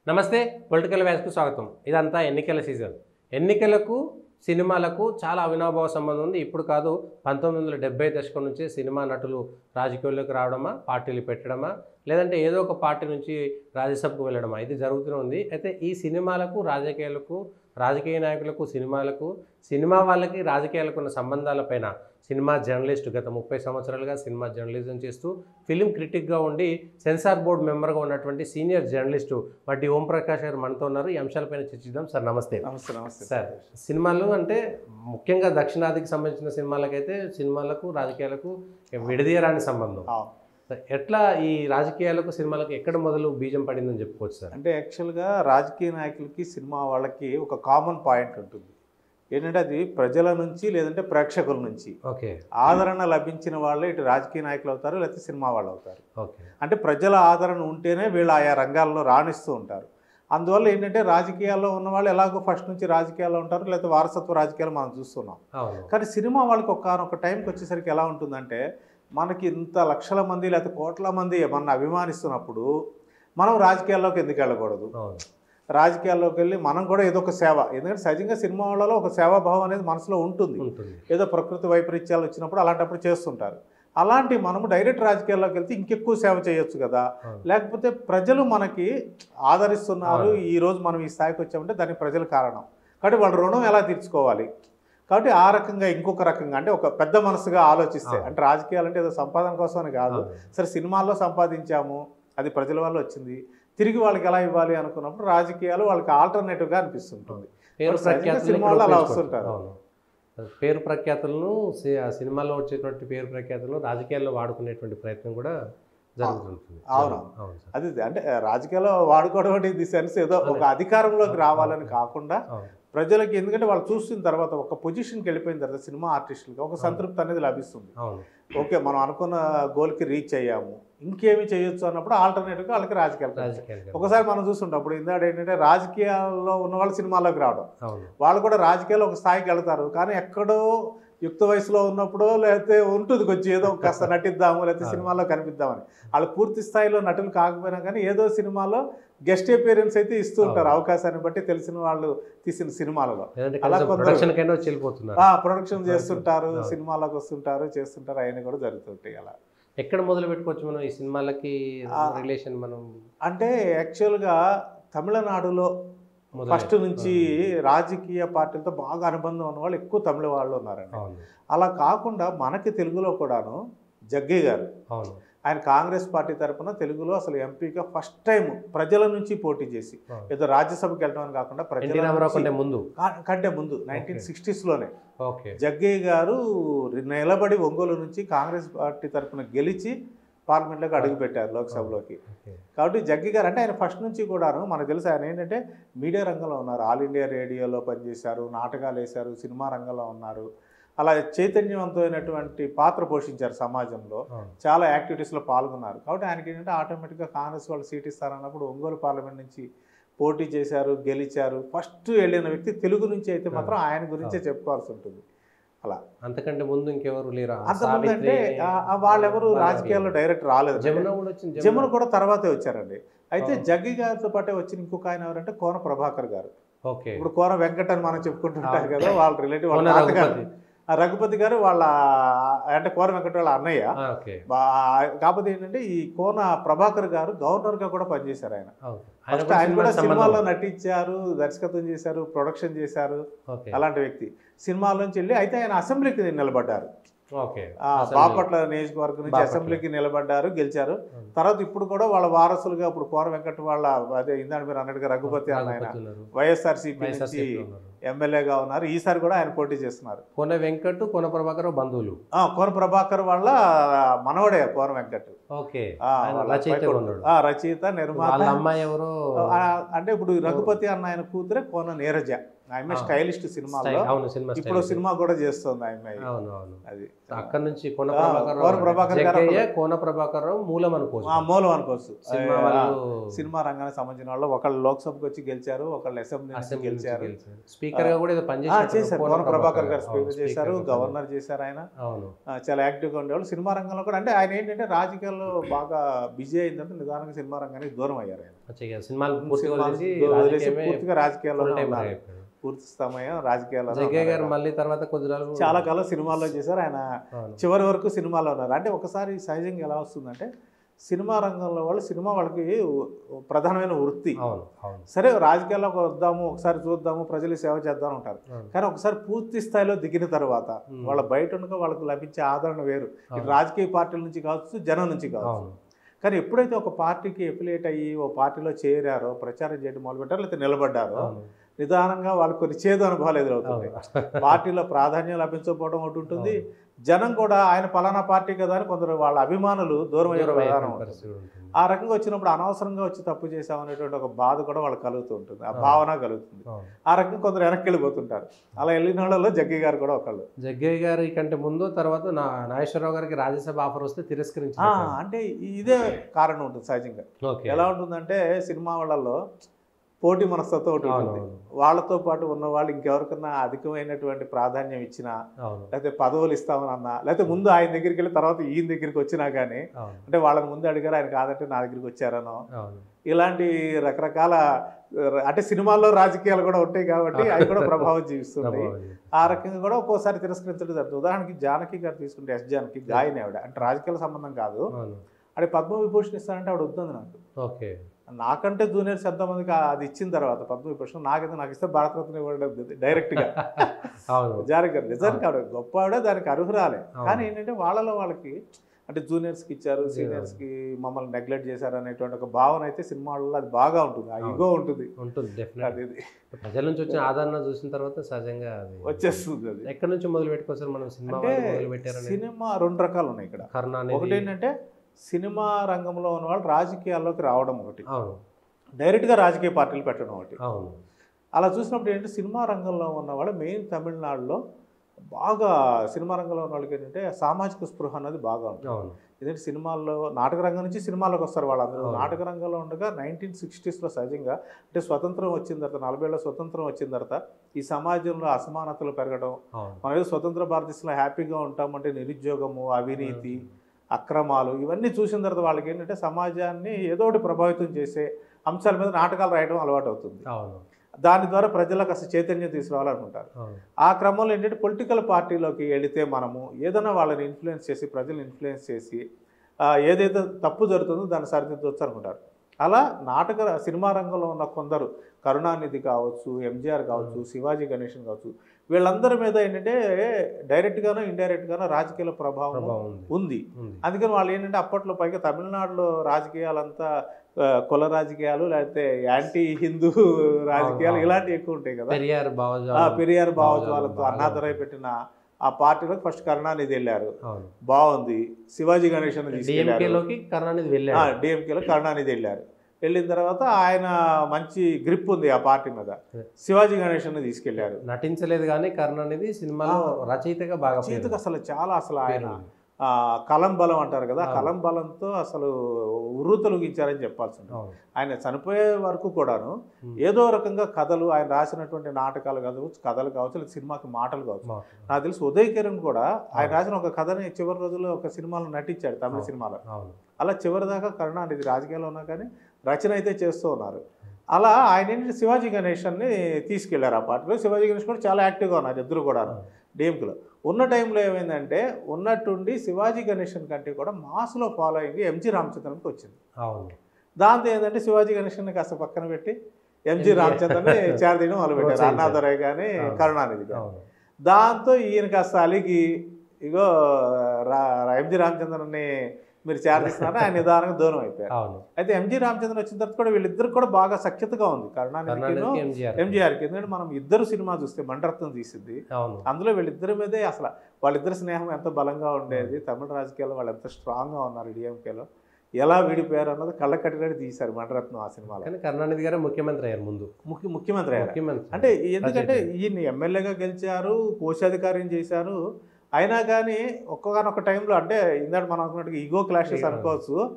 నమస్తే పొలిటికల్ వ్యాస్కు స్వాగతం ఇదంతా ఎన్నికల సీజన్ ఎన్నికలకు సినిమాలకు చాలా అవినాభావ సంబంధం ఉంది ఇప్పుడు కాదు పంతొమ్మిది వందల డెబ్బై దశకం నుంచే సినిమా నటులు రాజకీయాల్లోకి రావడమా పార్టీలు పెట్టడమా లేదంటే ఏదో ఒక పార్టీ నుంచి రాజ్యసభకు వెళ్ళడమా ఇది జరుగుతూనే ఉంది అయితే ఈ సినిమాలకు రాజకీయాలకు రాజకీయ నాయకులకు సినిమాలకు సినిమా వాళ్ళకి రాజకీయాలకు ఉన్న సంబంధాలపైన సినిమా జర్నలిస్ట్ గత ముప్పై సంవత్సరాలుగా సినిమా జర్నలిజం చేస్తూ ఫిలిం క్రిటిక్గా ఉండి సెన్సార్ బోర్డు మెంబర్గా ఉన్నటువంటి సీనియర్ జర్నలిస్టు వడ్డీ ఓంప్రకాష్ గారు మనతో ఉన్నారు ఈ అంశాలపైన చర్చిద్దాం సార్ నమస్తే నమస్తే నమస్తే సార్ సినిమాలు అంటే ముఖ్యంగా దక్షిణాదికి సంబంధించిన సినిమాలకైతే సినిమాలకు రాజకీయాలకు విడదీయరాని సంబంధం అవును. సార్, ఎట్లా ఈ రాజకీయాలకు సినిమాలకు ఎక్కడ మొదలు బీజం పడిందని చెప్పుకోవచ్చు సార్ అంటే యాక్చువల్గా రాజకీయ నాయకులకి సినిమా వాళ్ళకి ఒక కామన్ పాయింట్ ఉంటుంది ఏంటంటే అది ప్రజల నుంచి లేదంటే ప్రేక్షకుల నుంచి ఓకే ఆదరణ లభించిన వాళ్ళే ఇటు రాజకీయ నాయకులు అవుతారు లేకపోతే సినిమా వాళ్ళు అవుతారు ఓకే అంటే ప్రజల ఆదరణ ఉంటేనే వీళ్ళు ఆయా రంగాల్లో రాణిస్తూ ఉంటారు అందువల్ల ఏంటంటే రాజకీయాల్లో ఉన్న వాళ్ళు ఎలాగో ఫస్ట్ నుంచి రాజకీయాల్లో ఉంటారు లేకపోతే వారసత్వ రాజకీయాలు మనం చూస్తున్నాం అవును కానీ సినిమా వాళ్ళకి ఒక టైంకి వచ్చేసరికి ఎలా ఉంటుందంటే మనకి ఇంత లక్షల మంది లేకపోతే కోట్ల మంది మన అభిమానిస్తున్నప్పుడు మనం రాజకీయాల్లోకి ఎందుకు వెళ్ళకూడదు అవును రాజకీయాల్లోకి వెళ్ళి మనం కూడా ఏదో ఒక సేవ ఎందుకంటే సహజంగా సినిమా వాళ్ళలో ఒక సేవాభావం అనేది మనసులో ఉంటుంది ఉంటుంది ఏదో ప్రకృతి వైపరీత్యాలు వచ్చినప్పుడు అలాంటప్పుడు చేస్తుంటారు అలాంటి మనము డైరెక్ట్ రాజకీయాల్లోకి వెళ్తే ఇంకెక్కువ సేవ చేయొచ్చు కదా అవును. లేకపోతే ప్రజలు మనకి ఆదరిస్తున్నారు అవును. ఈ రోజు మనం ఈ స్థాయికి వచ్చామంటే దానికి ప్రజలు కారణం కాబట్టి వాళ్ళ రుణం ఎలా తీర్చుకోవాలి కాబట్టి ఆ రకంగా ఇంకొక రకంగా అంటే ఒక పెద్ద మనసుగా ఆలోచిస్తే అవును. అంటే రాజకీయాలు అంటే ఏదో సంపాదన కోసం అని కాదు అవును. సరే సినిమాల్లో సంపాదించాము అది ప్రజల వల్ల వచ్చింది తిరిగి వాళ్ళకి ఎలా ఇవ్వాలి అనుకున్నప్పుడు రాజకీయాలు వాళ్ళకి ఆల్టర్నేటివ్గా అనిపిస్తుంటుంది పేరు మరి సహజంగా ప్రఖ్యాతులు సినిమాల్లో ఇక్కడ అలా ఉపయోగించుకుంటారు. వస్తుంటారు. అవును పేరు ప్రఖ్యాతులను సి- ఆ సినిమాల్లో వచ్చేటువంటి పేరు ప్రఖ్యాతులను రాజకీయాల్లో వాడుకునేటువంటి ప్రయత్నం కూడా జరుగుతుంటుంది అవును. అవును సార్ అది అంటే రాజకీయాల్లో వాడుకోవడం అంటే ఇది సెన్స్ ఏదో ఒక అధికారంలోకి రావాలని కాకుండా అవును ప్రజలకి ఎందుకంటే వాళ్ళు చూసిన తర్వాత ఒక పొజిషన్కి వెళ్ళిపోయిన తర్వాత సినిమా ఆర్టిస్టులకి ఒక సంతృప్తి అనేది లభిస్తుంది అవును ఓకే మనం అనుకున్న గోల్కి రీచ్ అయ్యాము ఇంకేమి చేయొచ్చు అన్నప్పుడు ఆల్టర్నేటివ్గా వాళ్ళకి రాజకీయాలు కలుగుతాయి. రాజకీయాలు ఒకసారి మనం చూస్తుంటాం అప్పుడు ఇందాక ఏంటంటే రాజకీయాల్లో ఉన్న వాళ్ళు సినిమాలోకి రావడం అవును వాళ్ళు కూడా రాజకీయాల్లో ఒక స్థాయికి వెళ్తారు కానీ ఎక్కడో యుక్త వయసులో ఉన్నప్పుడు లేకపోతే ఉంటుంది కొంచెం ఏదో కాస్త నటిద్దాము లేకపోతే అవును. సినిమాలో కనిపిద్దామని వాళ్ళు పూర్తి స్థాయిలో నటులు కాకపోయినా కానీ ఏదో సినిమాలో గెస్ట్ అపీరెన్స్ అయితే ఇస్తూ ఉంటారు అవును. అవకాశాన్ని బట్టి తెలిసిన వాళ్ళు తీసిన సినిమాలలో లేదంటే అలా కనీసం కొందరు- ప్రొడక్షన్ కైనా వచ్చి వెళ్ళిపోతున్నారు ఆ ప్రొడక్షన్ చేస్తుంటారు అవును. సినిమాలోకి వస్తుంటారు చేస్తుంటారు అవన్నీ కూడా జరుగుతుంటాయి అలా ఎక్కడ మొదలు పెట్టుకోవచ్చు మనం ఈ సినిమాలకి ఆ. రిలేషన్ మనం అంటే యాక్చువల్గా తమిళనాడులో మొదలు ఫస్ట్ నుంచి రాజకీయ పార్టీలతో బాగా అనుబంధం ఉన్న వాళ్ళు ఎక్కువ తమిళ వాళ్ళు ఉన్నారండి అవును అలా కాకుండా మనకి తెలుగులో కూడాను జగ్గయ్య గారు అవును ఆయన కాంగ్రెస్ పార్టీ తరపున తెలుగులో అసలు ఎంపీగా ఫస్ట్ టైం ప్రజల నుంచి పోటీ చేసి అవును. ఏదో రాజ్యసభకి వెళ్ళడం కాకుండా ఎన్టీ ప్రజల రామారావు కంటే నుంచి- ముందు కా- కంటే ముందు నైన్టీన్ సిక్స్టీస్లోనే ఓకే జగ్గయ్య గారు నిలబడి ఒంగోలు నుంచి కాంగ్రెస్ పార్టీ తరపున గెలిచి పార్లమెంట్లోకి అడుగుపెట్టారు లోక్సభలోకి ఓకే కాబట్టి జగ్గి గారు అంటే ఆయన ఫస్ట్ నుంచి కూడాను మనకు తెలుసు ఆయన ఏంటంటే మీడియా రంగంలో ఉన్నారు ఆల్ ఇండియా రేడియోలో పనిచేశారు నాటకాలు వేశారు సినిమా రంగంలో ఉన్నారు అలా చైతన్యవంతమైనటువంటి పాత్ర పోషించారు సమాజంలో అవును చాలా యాక్టివిటీస్లో పాల్గొన్నారు కాబట్టి ఆయనకి ఏంటంటే ఆటోమేటిక్గా కాంగ్రెస్ వాళ్ళు సీట్ ఇస్తారన్నప్పుడు ఒంగోలు పార్లమెంట్ నుంచి పోటీ చేశారు గెలిచారు ఫస్ట్ వెళ్ళిన వ్యక్తి తెలుగు నుంచి అయితే మాత్రం ఆయన గురించే చెప్పుకోవాల్సి ఉంటుంది అలా అంతకంటే ముందు ఇంకెవరు లేరా అంతకుముందు అంటే ఆ- ఆ వాళ్ళెవరు రాజకీయాల్లో డైరెక్ట్ రాలేదు జమున కూడా వచ్చింది జమున కూడా తర్వాతే వచ్చారండి అయితే అవును. జగ్గి గారితో పాటే వచ్చిన ఇంకొక ఆయన ఎవరంటే కోన ప్రభాకర్ గారు ఓకే ఇప్పుడు కోన వెంకట్ అని మనం చెప్పుకుంటుంటారు అవును. కదా వాళ్ళ రిలేటివ్ వాళ్ళ కోన తాతగారు. రఘుపతి. ఆ రఘుపతి గారు వాళ్ళ అంటే కోన వెంకట వాళ్ళ అన్నయ్య ఆ, ఓకే బా- కాకపోతే ఏంటంటే ఈ కోన ప్రభాకర్ గారు గవర్నర్ గా కూడా పనిచేశారు ఆయన అవును. ఆయన ఫస్ట్ కూడా ఆయన కూడా సినిమాకి సంబంధం. సినిమాలో నటించారు దర్శకత్వం చేశారు ప్రొడక్షన్ చేశారు ఓకే అలాంటి వ్యక్తి సినిమాల నుంచి వెళ్ళి అయితే ఆయన అసెంబ్లీకి నిలబడ్డారు ఓకే ఆ, అసెంబ్లీ. బాపట్ల నియోజకవర్గం నుంచి బాపట్ల. అసెంబ్లీకి నిలబడ్డారు గెలిచారు అవును. తర్వాత ఇప్పుడు కూడా వాళ్ళ వారసులుగా ఇప్పుడు కోన వెంకట వాళ్ళ అదే ఇందాక మీరు అన్నట్టుగా రఘుపతి అన్న ఆయన రఘుపతి ఉన్నారు. వైఎస్ఆర్సీపీ నుంచి వైఎస్ఆర్సీపీ ఉన్నారు. ఎమ్మెల్యేగా ఉన్నారు ఈసారి కూడా ఆయన పోటీ చేస్తున్నారు కోన వెంకట్ కోన ప్రభాకర్ బంధువులు ఆ, కోన ప్రభాకర్ వాళ్ళ మనవడే కోన వెంకట్ ఓకే ఆ, ఆయన వాళ్ళ రచయిత పైకొడుకు. ఉన్నాడు ఆ, రచయిత నిర్మాత వాళ్ళ అమ్మాయి ఎవరో ఆ, అంటే ఇప్పుడు రఘుపతి అన్న ఆయన కూతురే కోన నీరజ ఆమె ఆ. స్టైలిస్ట్ సినిమాలో స్టైల్ అవును సినిమా ఇప్పుడు స్టైల్. సినిమా కూడా చేస్తుంది ఆమె అవును అవును అది అక్కడ నుంచి కోన ఆ, ప్రభాకర్ కోన ప్రభాకర్ గారు జగ్గయ్య కోన ప్రభాకర్ రావు మూలం అనుకోవచ్చు ఆ మూలం అనుకోవచ్చు సినిమా ఆ, వాళ్ళు సినిమా రంగానికి సంబంధించిన వాళ్ళు ఒకళ్ళు లోక్సభకు వచ్చి గెలిచారు ఒకళ్ళు అసెంబ్లీ నుంచి అసెంబ్లీ నుంచి గెలిచారు గెలిచారు. స్పీకర్ గా కూడా ఏదో ఆ, పనిచేశారు చేశారు పూర్ణ కోన ప్రభాకర్ గారు అవును, స్పీకర్ speaker చేశారు గా గవర్నర్ చేశారు ఆయన అవును ఆ, చాలా యాక్టివ్గా ఉండేవాళ్ళు సినిమా రంగంలో కూడా అంటే ఆయన ఏంటంటే రాజకీయాల్లో బాగా బిజీ అయిన తర్వాత నిదానంగా సినిమా రంగానికి దూరం అయ్యారు ఆయన మంచిగా సినిమాలు పూర్తిగా సినిమాలు వదిలేసి వదిలేసి రాజకీయమే పూర్తిగా రాజకీయాల్లో full time ఉన్నారు. అయిపోయాడు. పూర్తి సమయం రాజకీయాల్లో జగ్గయ్య గారు ఉన్నారు. మళ్ళీ తర్వాత కొద్ది రోజులు చాలా కాలం సినిమాల్లో చేశారు ఆయన అవును. చివరి వరకు సినిమాలో ఉన్నారు అంటే ఒకసారి సహజంగా ఎలా వస్తుందంటే సినిమా రంగంలో వాళ్ళు సినిమా వాళ్ళకి ఉ- ప్రధానమైన వృత్తి అవును అవును సరే రాజకీయాల్లోకి వద్దాము ఒకసారి చూద్దాము ప్రజలు సేవ చేద్దాం ఉంటారు అవును. కానీ ఒకసారి పూర్తి స్థాయిలో దిగిన తర్వాత Hmm. వాళ్ళ బయట ఉండగా వాళ్ళకి లభించే ఆదరణ వేరు ఇటు అవును. రాజకీయ పార్టీల నుంచి కావచ్చు జనం నుంచి కావచ్చు అవును కానీ ఎప్పుడైతే ఒక పార్టీకి ఎఫిలియేట్ అయ్యి ఓ పార్టీలో చేరారో ప్రచారం చేయడం మొదలుపెట్టారో లేకపోతే నిలబడ్డారో అవును నిదానంగా వాళ్ళకి కొన్ని చేదు అనుభవాలు ఎదురవుతుంది అవును. పార్టీలో ప్రాధాన్యం లభించకపోవడం ఒకటి ఉంటుంది జనం కూడా ఆయన పలానా పార్టీ కదా అని కొందరు వాళ్ళ అభిమానులు దూరం అయ్యే దూరం ప్రధానం అయిపోయిన ఉంటుంది. పరిస్థితి ఉంటుంది. ఆ రకంగా వచ్చినప్పుడు అనవసరంగా వచ్చి తప్పు చేశామనేటువంటి ఒక బాధ కూడా వాళ్ళకి కలుగుతూ ఉంటుంది ఆ అవును. భావన కలుగుతుంది అవును. ఆ రకంగా కొందరు వెనక్కి వెళ్ళిపోతుంటారు అలా వెళ్ళిన వాళ్ళలో జగ్గి గారు కూడా ఒకళ్ళు జగ్గయ్య గారి కంటే ముందు తర్వాత నా నాగేశ్వరరావు గారికి రాజ్యసభ ఆఫర్ వస్తే తిరస్కరించి ఆ, అంటే ఇదే కారణం ఉంటుంది సహజంగా ఓకే ఎలా ఉంటుందంటే సినిమా వాళ్ళల్లో పోటీ మనస్తత్వం ఒకటి అవును ఉంటుంది అవును వాళ్ళతో పాటు ఉన్న వాళ్ళు ఇంకెవరికన్నా అధికమైనటువంటి ప్రాధాన్యం ఇచ్చినా అవును లేకపోతే పదవులు ఇస్తామని అన్నా లేకపోతే ముందు ఆయన దగ్గరికి వెళ్ళి తర్వాత ఈయన దగ్గరికి వచ్చినా కానీ అవును అంటే వాళ్ళని ముందు అడిగారు ఆయన కాదంటే నా దగ్గరికి వచ్చారనో అవును ఇలాంటి రకరకాల అంటే సినిమాల్లో రాజకీయాలు కూడా ఉంటాయి కాబట్టి అవి కూడా ప్రభావం జీవిస్తుంటాయి ప్రభావం. ఆ రకంగా కూడా ఒక్కోసారి తిరస్కరించడం జరుగుతుంది ఉదాహరణకి జానకి గారు తీసుకుంటే ఎస్ జానకి గాయని ఆవిడ అంటే రాజకీయాల సంబంధం కాదు అవును అంటే పద్మవిభూషణ్ ఇస్తానంటే ఆవిడ వద్దంది నాకు ఓకే నాకంటే జూనియర్స్ ఎంతమందికి ఆ- అది ఇచ్చిన తర్వాత పద్మవిభూషణ్ నాకైతే నాకు ఇస్తే భారతరత్న ఇవ్వడం డైరెక్ట్గా అవును జానకి గారు నిజానికి ఆవిడ గొప్ప ఆవిడ దానికి అర్హురాలే అవును. కానీ ఏంటంటే వాళ్ళలో వాళ్ళకి అంటే జూనియర్స్కి ఇచ్చారు అవును. సీనియర్స్కి మమ్మల్ని నెగ్లెక్ట్ చేశారు అనేటువంటి ఒక భావన అయితే సినిమాలలో అది బాగా ఉంటుంది ఆ అవును. ఇగో ఉంటుంది ఉంటుంది డెఫినెట్ అది ఇది ప్రజల నుంచి వచ్చిన ఆదరణ చూసిన తర్వాత సహజంగా అది వచ్చేస్తుంది అది ఎక్కడి నుంచి మొదలు పెట్టుకోవచ్చు మనం సినిమా అంటే వాళ్ళు మొదలు పెట్టారని సినిమా రెండు రకాలు ఉన్నాయి ఇక్కడ కర్ణ ఒకటి అనేది ఏంటంటే సినిమా రంగంలో ఉన్న వాళ్ళు రాజకీయాల్లోకి రావడం ఒకటి అవును డైరెక్ట్గా రాజకీయ పార్టీలు పెట్టడం ఒకటి అవును అలా చూసినప్పుడు ఏంటంటే సినిమా రంగంలో ఉన్న వాళ్ళు మెయిన్ తమిళనాడులో బాగా సినిమా రంగంలో ఉన్న వాళ్ళకి ఏంటంటే సామాజిక స్పృహ అన్నది బాగా ఉంటుంది అవును ఎందుకంటే సినిమాల్లో నాటక రంగం నుంచి సినిమాల్లోకి వస్తారు వాళ్ళందరూ అవును. నాటక రంగంలో ఉండగా నైన్టీన్ సిక్స్టీస్లో సహజంగా అంటే స్వతంత్రం వచ్చిన తర్వాత నలభైలో స్వతంత్రం వచ్చిన తర్వాత ఈ సమాజంలో అసమానతలు పెరగడం అవును మనం ఏదో స్వతంత్ర భారతదేశంలో హ్యాపీగా ఉంటామంటే నిరుద్యోగము అవినీతి అక్రమాలు ఇవన్నీ చూసిన తర్వాత వాళ్ళకి ఏంటంటే సమాజాన్ని ఏదో ఒకటి ప్రభావితం చేసే అంశాల మీద నాటకాలు రాయడం అలవాటు అవుతుంది అవును దాని ద్వారా ప్రజలకు అసలు చైతన్యం తీసుకురావాలనుకుంటారు అవును ఆ క్రమంలో ఏంటంటే పొలిటికల్ పార్టీలోకి వెళితే మనము ఏదైనా వాళ్ళని ఇన్ఫ్లుయెన్స్ చేసి ప్రజల్ని ఇన్ఫ్లుయెన్స్ చేసి ఆ, ఏదైతే తప్పు జరుగుతుందో దాన్ని సరిదిద్దవచ్చు అనుకుంటారు అలా నాటక సినిమా రంగంలో ఉన్న కొందరు కరుణానిధి కావచ్చు ఎంజీఆర్ కావచ్చు శివాజీ గణేషన్ కావచ్చు వీళ్ళందరి మీద ఏంటంటే డైరెక్ట్గానో ఇండైరెక్ట్గానో రాజకీయ ప్రభావం ప్రభావం ఉంది ఉంది ఉంది అందుకని వాళ్ళు ఏంటంటే అప్పట్లో పైగా తమిళనాడులో రాజకీయాలంతా ఆ, కుల రాజకీయాలు లేకపోతే యాంటీ హిందూ రాజకీయాలు అవును. ఇలాంటివి ఎక్కువ ఉంటాయి కదా పెరియార్ ఆ, భావజాలం పెరియార్ భావజాలం భావజాలతో బాగా అన్నాదురై పెట్టిన ఆ పార్టీలోకి ఫస్ట్ కరుణానిధి వెళ్ళారు అవును బాగుంది శివాజీ గణేషన్ తీసుకెళ్లారు డిఎంకేలోకి కరుణానిధి వెళ్ళాడు డిఎంకేలో కరుణానిధి వెళ్ళారు వెళ్ళిన తర్వాత ఆయన మంచి గ్రిప్ ఉంది ఆ పార్టీ మీద Yeah. శివాజీ గణేషన్ తీసుకెళ్లారు నటించలేదు కానీ కరుణానిధి సినిమాలో ఆ, రచయితగా బాగా పేరు చేతికి అసలు చాలా అసలు ఆయన పేరు ఉంది. ఆ, కలం బలం అంటారు కదా అవును. కలం బలంతో అసలు ఉర్రు తొలగించారని చెప్పాల్సింది అవును ఆయన చనిపోయే వరకు కూడాను Hmm. ఏదో రకంగా కథలు ఆయన రాసినటువంటి నాటకాలు కావచ్చు కథలు కావచ్చు లేదా సినిమాకి మాటలు కావచ్చు మా- నాకు తెలిసి ఉదయ్ కిరణ్ కూడా ఆయన అవును. రాసిన ఒక కథని చివరి రోజుల్లో ఒక సినిమాలో నటించాడు తమిళ అవును. సినిమాలో అవును అలా చివరి దాకా కరుణానిధి రాజకీయాల్లో ఉన్నా కానీ రచన అయితే చేస్తూ ఉన్నారు అలా ఆయన ఏంటంటే శివాజీ గణేషన్ని తీసుకెళ్లారు ఆ పార్టీలో శివాజీ గణేష్ కూడా చాలా యాక్టివ్గా ఉన్నారు ఇద్దరు కూడా డిఎంకేలో ఉన్న టైంలో ఏమైందంటే ఉన్నట్టుండి శివాజీ గణేషన్ కంటే కూడా మాస్లో ఫాలోయింగ్ ఎంజీ రామచంద్రన్కి వచ్చింది అవును దాంతో ఏంటంటే శివాజీ గణేషన్ కాస్త పక్కన పెట్టి ఎంజీ MG రామచంద్రని చేరదీయడం మొదలు పెట్టారు ప్రోత్సహించారు. అన్నాదురై కానీ అవును. కరుణానిధి కానీ అవును దాంతో ఈయన కాస్త అలిగి ఇగో రా రా- ఎంజి రామచంద్రన్ని మీరు చేరదీస్తున్నారని ఆయన నిదానంగా దూరం అయిపోయారు అవును అయితే ఎంజి రామచంద్రన్ వచ్చిన తర్వాత కూడా వీళ్ళిద్దరు కూడా బాగా సఖ్యతగా ఉంది కరుణానిధికి కరుణానిధికి ఎంజిఆర్ ఎంజీఆర్కి ఎందుకంటే మనం ఇద్దరు సినిమా చూస్తే మండరత్నం తీసింది అవును అందులో వీళ్ళిద్దరి మీదే అసలు వాళ్ళిద్దరి స్నేహం ఎంత బలంగా ఉండేది తమిళ రాజకీయాల్లో వాళ్ళు ఎంత స్ట్రాంగ్గా ఉన్నారు డిఎంకేలో ఎలా విడిపోయారు అన్నది కళ్ళ కట్టినట్టు తీశారు మండరత్నం ఆ సినిమాలో కానీ కరుణానిధి గారే ముఖ్యమంత్రి అయ్యారు ముందు ముఖ్య ముఖ్యమంత్రి అయ్యారు ముఖ్యమంత్రి అంటే ఎందుకంటే President. ఈయన ఎమ్మెల్యేగా గెలిచారు కోశాధికారిని చేశారు అయినా కానీ ఒక్కగానొక్క టైంలో అంటే ఇందాక మనం అనుకున్నట్టుగా ఈగో క్లాషెస్ Yeah. అనుకోవచ్చు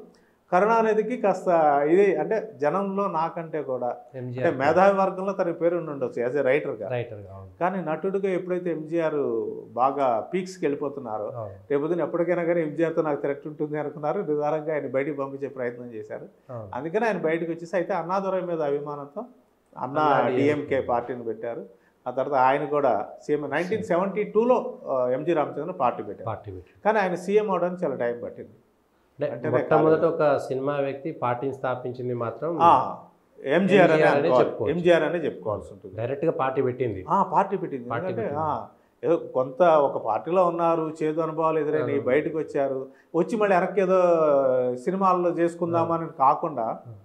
కరుణానిధికి కాస్త ఇది అంటే జనంలో నాకంటే కూడా అంటే ఎంజిఆర్ మేధావి వర్గంలో తన పేరు ఉండి ఉండొచ్చు యాజ్ ఎ రైటర్గా రైటర్ అవును కానీ నటుడిగా ఎప్పుడైతే ఎంజీఆర్ బాగా పీక్స్కి వెళ్ళిపోతున్నారో అవును రేపొద్దున ఎప్పటికైనా కానీ ఎంజీఆర్తో నాకు తిరగట్టు ఉంటుంది అనుకున్నారు నిదానంగా ఆయన బయటికి పంపించే ప్రయత్నం చేశారు అవును అందుకని ఆయన బయటకు వచ్చేసి అయితే అన్నాదురై మీద అభిమానంతో అన్నా అన్నా డిఎంకే పార్టీని పెట్టారు ఆ తర్వాత ఆయన కూడా సీఎం నైన్టీన్ సెవెంటీ టూలో ఎంజీ రామచంద్రన్ పార్టీ పెట్టారు పార్టీ పెట్టి కానీ ఆయన సీఎం అవడానికి చాలా టైం పట్టింది అంటే అంటేనే మొట్టమొదట ఒక సినిమా వ్యక్తి పార్టీని స్థాపించింది మాత్రం ఎంజీఆర్ అని MGR అనే అనుకోవాలి. చెప్పుకోవచ్చు. ఎంజీఆర్ అనే చెప్పుకోవాల్సి ఉంటుంది డైరెక్ట్ గా పార్టీ పెట్టింది ఆ, పార్టీ పెట్టింది పార్టీ ఎందుకంటే పెట్టింది. ఆ, ఏదో కొంత ఒక పార్టీలో ఉన్నారు చేదు అనుభవాలు ఎదురైనాయి అవును. బయటకు వచ్చారు వచ్చి మళ్ళీ వెనక్కి ఏదో సినిమాల్లో చేసుకుందామని కాకుండా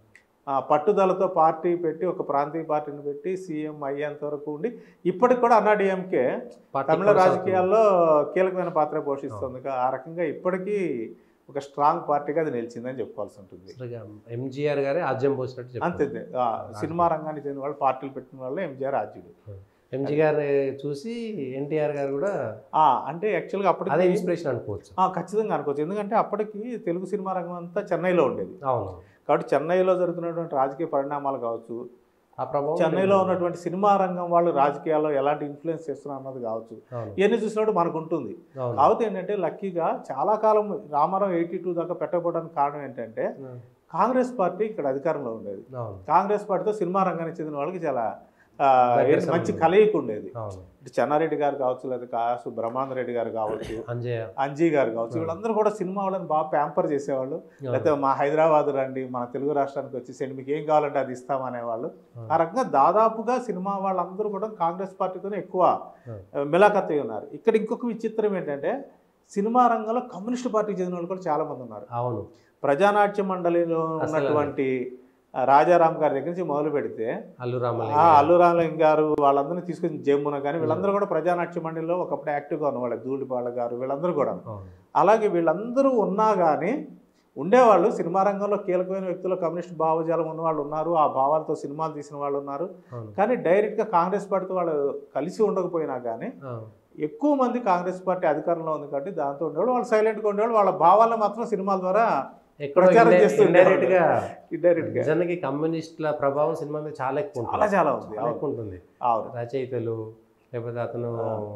ఆ, పట్టుదలతో పార్టీ పెట్టి ఒక ప్రాంతీయ పార్టీని పెట్టి సీఎం అయ్యేంత వరకు ఉండి ఇప్పటికి కూడా అన్నా డిఎంకే పార్టీ తమిళ కొనసాగుతుంది. రాజకీయాల్లో కీలకమైన పాత్ర పోషిస్తుంది ఆ రకంగా ఇప్పటికీ ఒక స్ట్రాంగ్ పార్టీగా అది నిలిచిందని చెప్పుకోవాల్సి ఉంటుంది అసలుగా ఎంజిఆర్ గారే ఆజ్యం పోసినట్టు అంతే చెప్పారు అంతే. ఆ, సినిమా రంగానికి చెందిన వాళ్ళు పార్టీలు పెట్టిన వాళ్ళు ఎంజీఆర్ రాజ్యుడు ఎంజీ గారు చూసి ఎన్టీఆర్ గారు కూడా ఆ, అంటే యాక్చువల్గా అదే అప్పటికి ఇన్స్పిరేషన్ అనుకోవచ్చు ఆ, ఖచ్చితంగా అనుకోవచ్చు ఎందుకంటే అప్పటికి తెలుగు సినిమా రంగం అంతా చెన్నైలో ఉండేది అవును కాబట్టి చెన్నైలో జరుగుతున్నటువంటి రాజకీయ పరిణామాలు కావచ్చు ఆ ప్రభావం చెన్నైలో ఉన్నటువంటి సినిమా రంగం వాళ్ళు రాజకీయాల్లో ఎలాంటి ఇన్ఫ్లుయెన్స్ చేస్తున్నారు అన్నది కావచ్చు అవును ఇవన్నీ చూసినప్పుడు మనకు ఉంటుంది అవును కాకపోతే ఏంటంటే లక్కీగా చాలా కాలం రామారావు ఎయిటీ టూ దాకా పెట్టకపోవడానికి కారణం ఏంటంటే కాంగ్రెస్ పార్టీ ఇక్కడ అధికారంలో ఉండేది అవును కాంగ్రెస్ పార్టీతో సినిమా రంగానికి చెందిన వాళ్ళకి చాలా ఆ, దగ్గర ఏంటి, మంచి సంబంధం. కలయిక ఉండేది అవును ఇటు చెన్నారెడ్డి గారు కావచ్చు లేదా కాసు బ్రహ్మానంద రెడ్డి గారు కావచ్చు అంజయ్య అంజీ గారు కావచ్చు అవును. వీళ్ళందరూ కూడా సినిమా వాళ్ళని బాగా ప్యాంపర్ చేసేవాళ్ళు అవును. లేకపోతే మా హైదరాబాద్ రండి మన తెలుగు రాష్ట్రానికి వచ్చేసండి మీకు ఏం కావాలంటే అది ఇస్తామనేవాళ్ళు అవును. ఆ రకంగా దాదాపుగా సినిమా వాళ్ళందరూ కూడా కాంగ్రెస్ పార్టీతోనే ఎక్కువ అవును. ఆ, మిలాఖత్ అయి ఉన్నారు ఇక్కడ ఇంకొక విచిత్రం ఏంటంటే సినిమా రంగంలో కమ్యూనిస్ట్ పార్టీకి చెందిన వాళ్ళు కూడా చాలా మంది ఉన్నారు అవును ప్రజానాట్య మండలిలో అసలు- ఉన్నటువంటి ఆ, రాజారాం గారి దగ్గర నుంచి మొదలు పెడితే అల్లు ఆ రామలింగ అల్లు రామలింగ గారు వాళ్ళందరినీ తీసుకొచ్చి జమ్మున కానీ వీళ్ళందరూ కూడా ప్రజానాట్య మండలిలో ఒకప్పుడు యాక్టివ్గా ఉన్నవాళ్ళు ధూళిపాళ్ళ గారు వీళ్ళందరూ కూడా అవును అలాగే వీళ్ళందరూ ఉన్నా కానీ ఉండేవాళ్ళు సినిమా రంగంలో కీలకమైన వ్యక్తులు కమ్యూనిస్ట్ భావజాలం ఉన్న వాళ్ళు ఉన్నారు ఆ భావాలతో సినిమాలు తీసిన వాళ్ళు ఉన్నారు అవును కానీ డైరెక్ట్గా కాంగ్రెస్ పార్టీతో వాళ్ళు కలిసి ఉండకపోయినా కానీ అవును. ఎక్కువ మంది కాంగ్రెస్ పార్టీ అధికారంలో ఉంది కాబట్టి దాంతో ఉండేవాళ్ళు వాళ్ళు సైలెంట్గా ఉండేవాళ్ళు వాళ్ళ భావాలను మాత్రం సినిమాల ద్వారా ఎక్కడో ప్రచారం ఇండై- చేస్తూ ఇండైరెక్ట్ గా ఇండైరెక్ట్గా నిజానికి కమ్యూనిస్టుల ప్రభావం సినిమా మీద చాలా ఎక్కువ ఉంటుంది చాలా చాలా ఉంది చాలా ఎక్కువ ఉంటుంది అవును రచయితలు లేకపోతే అతను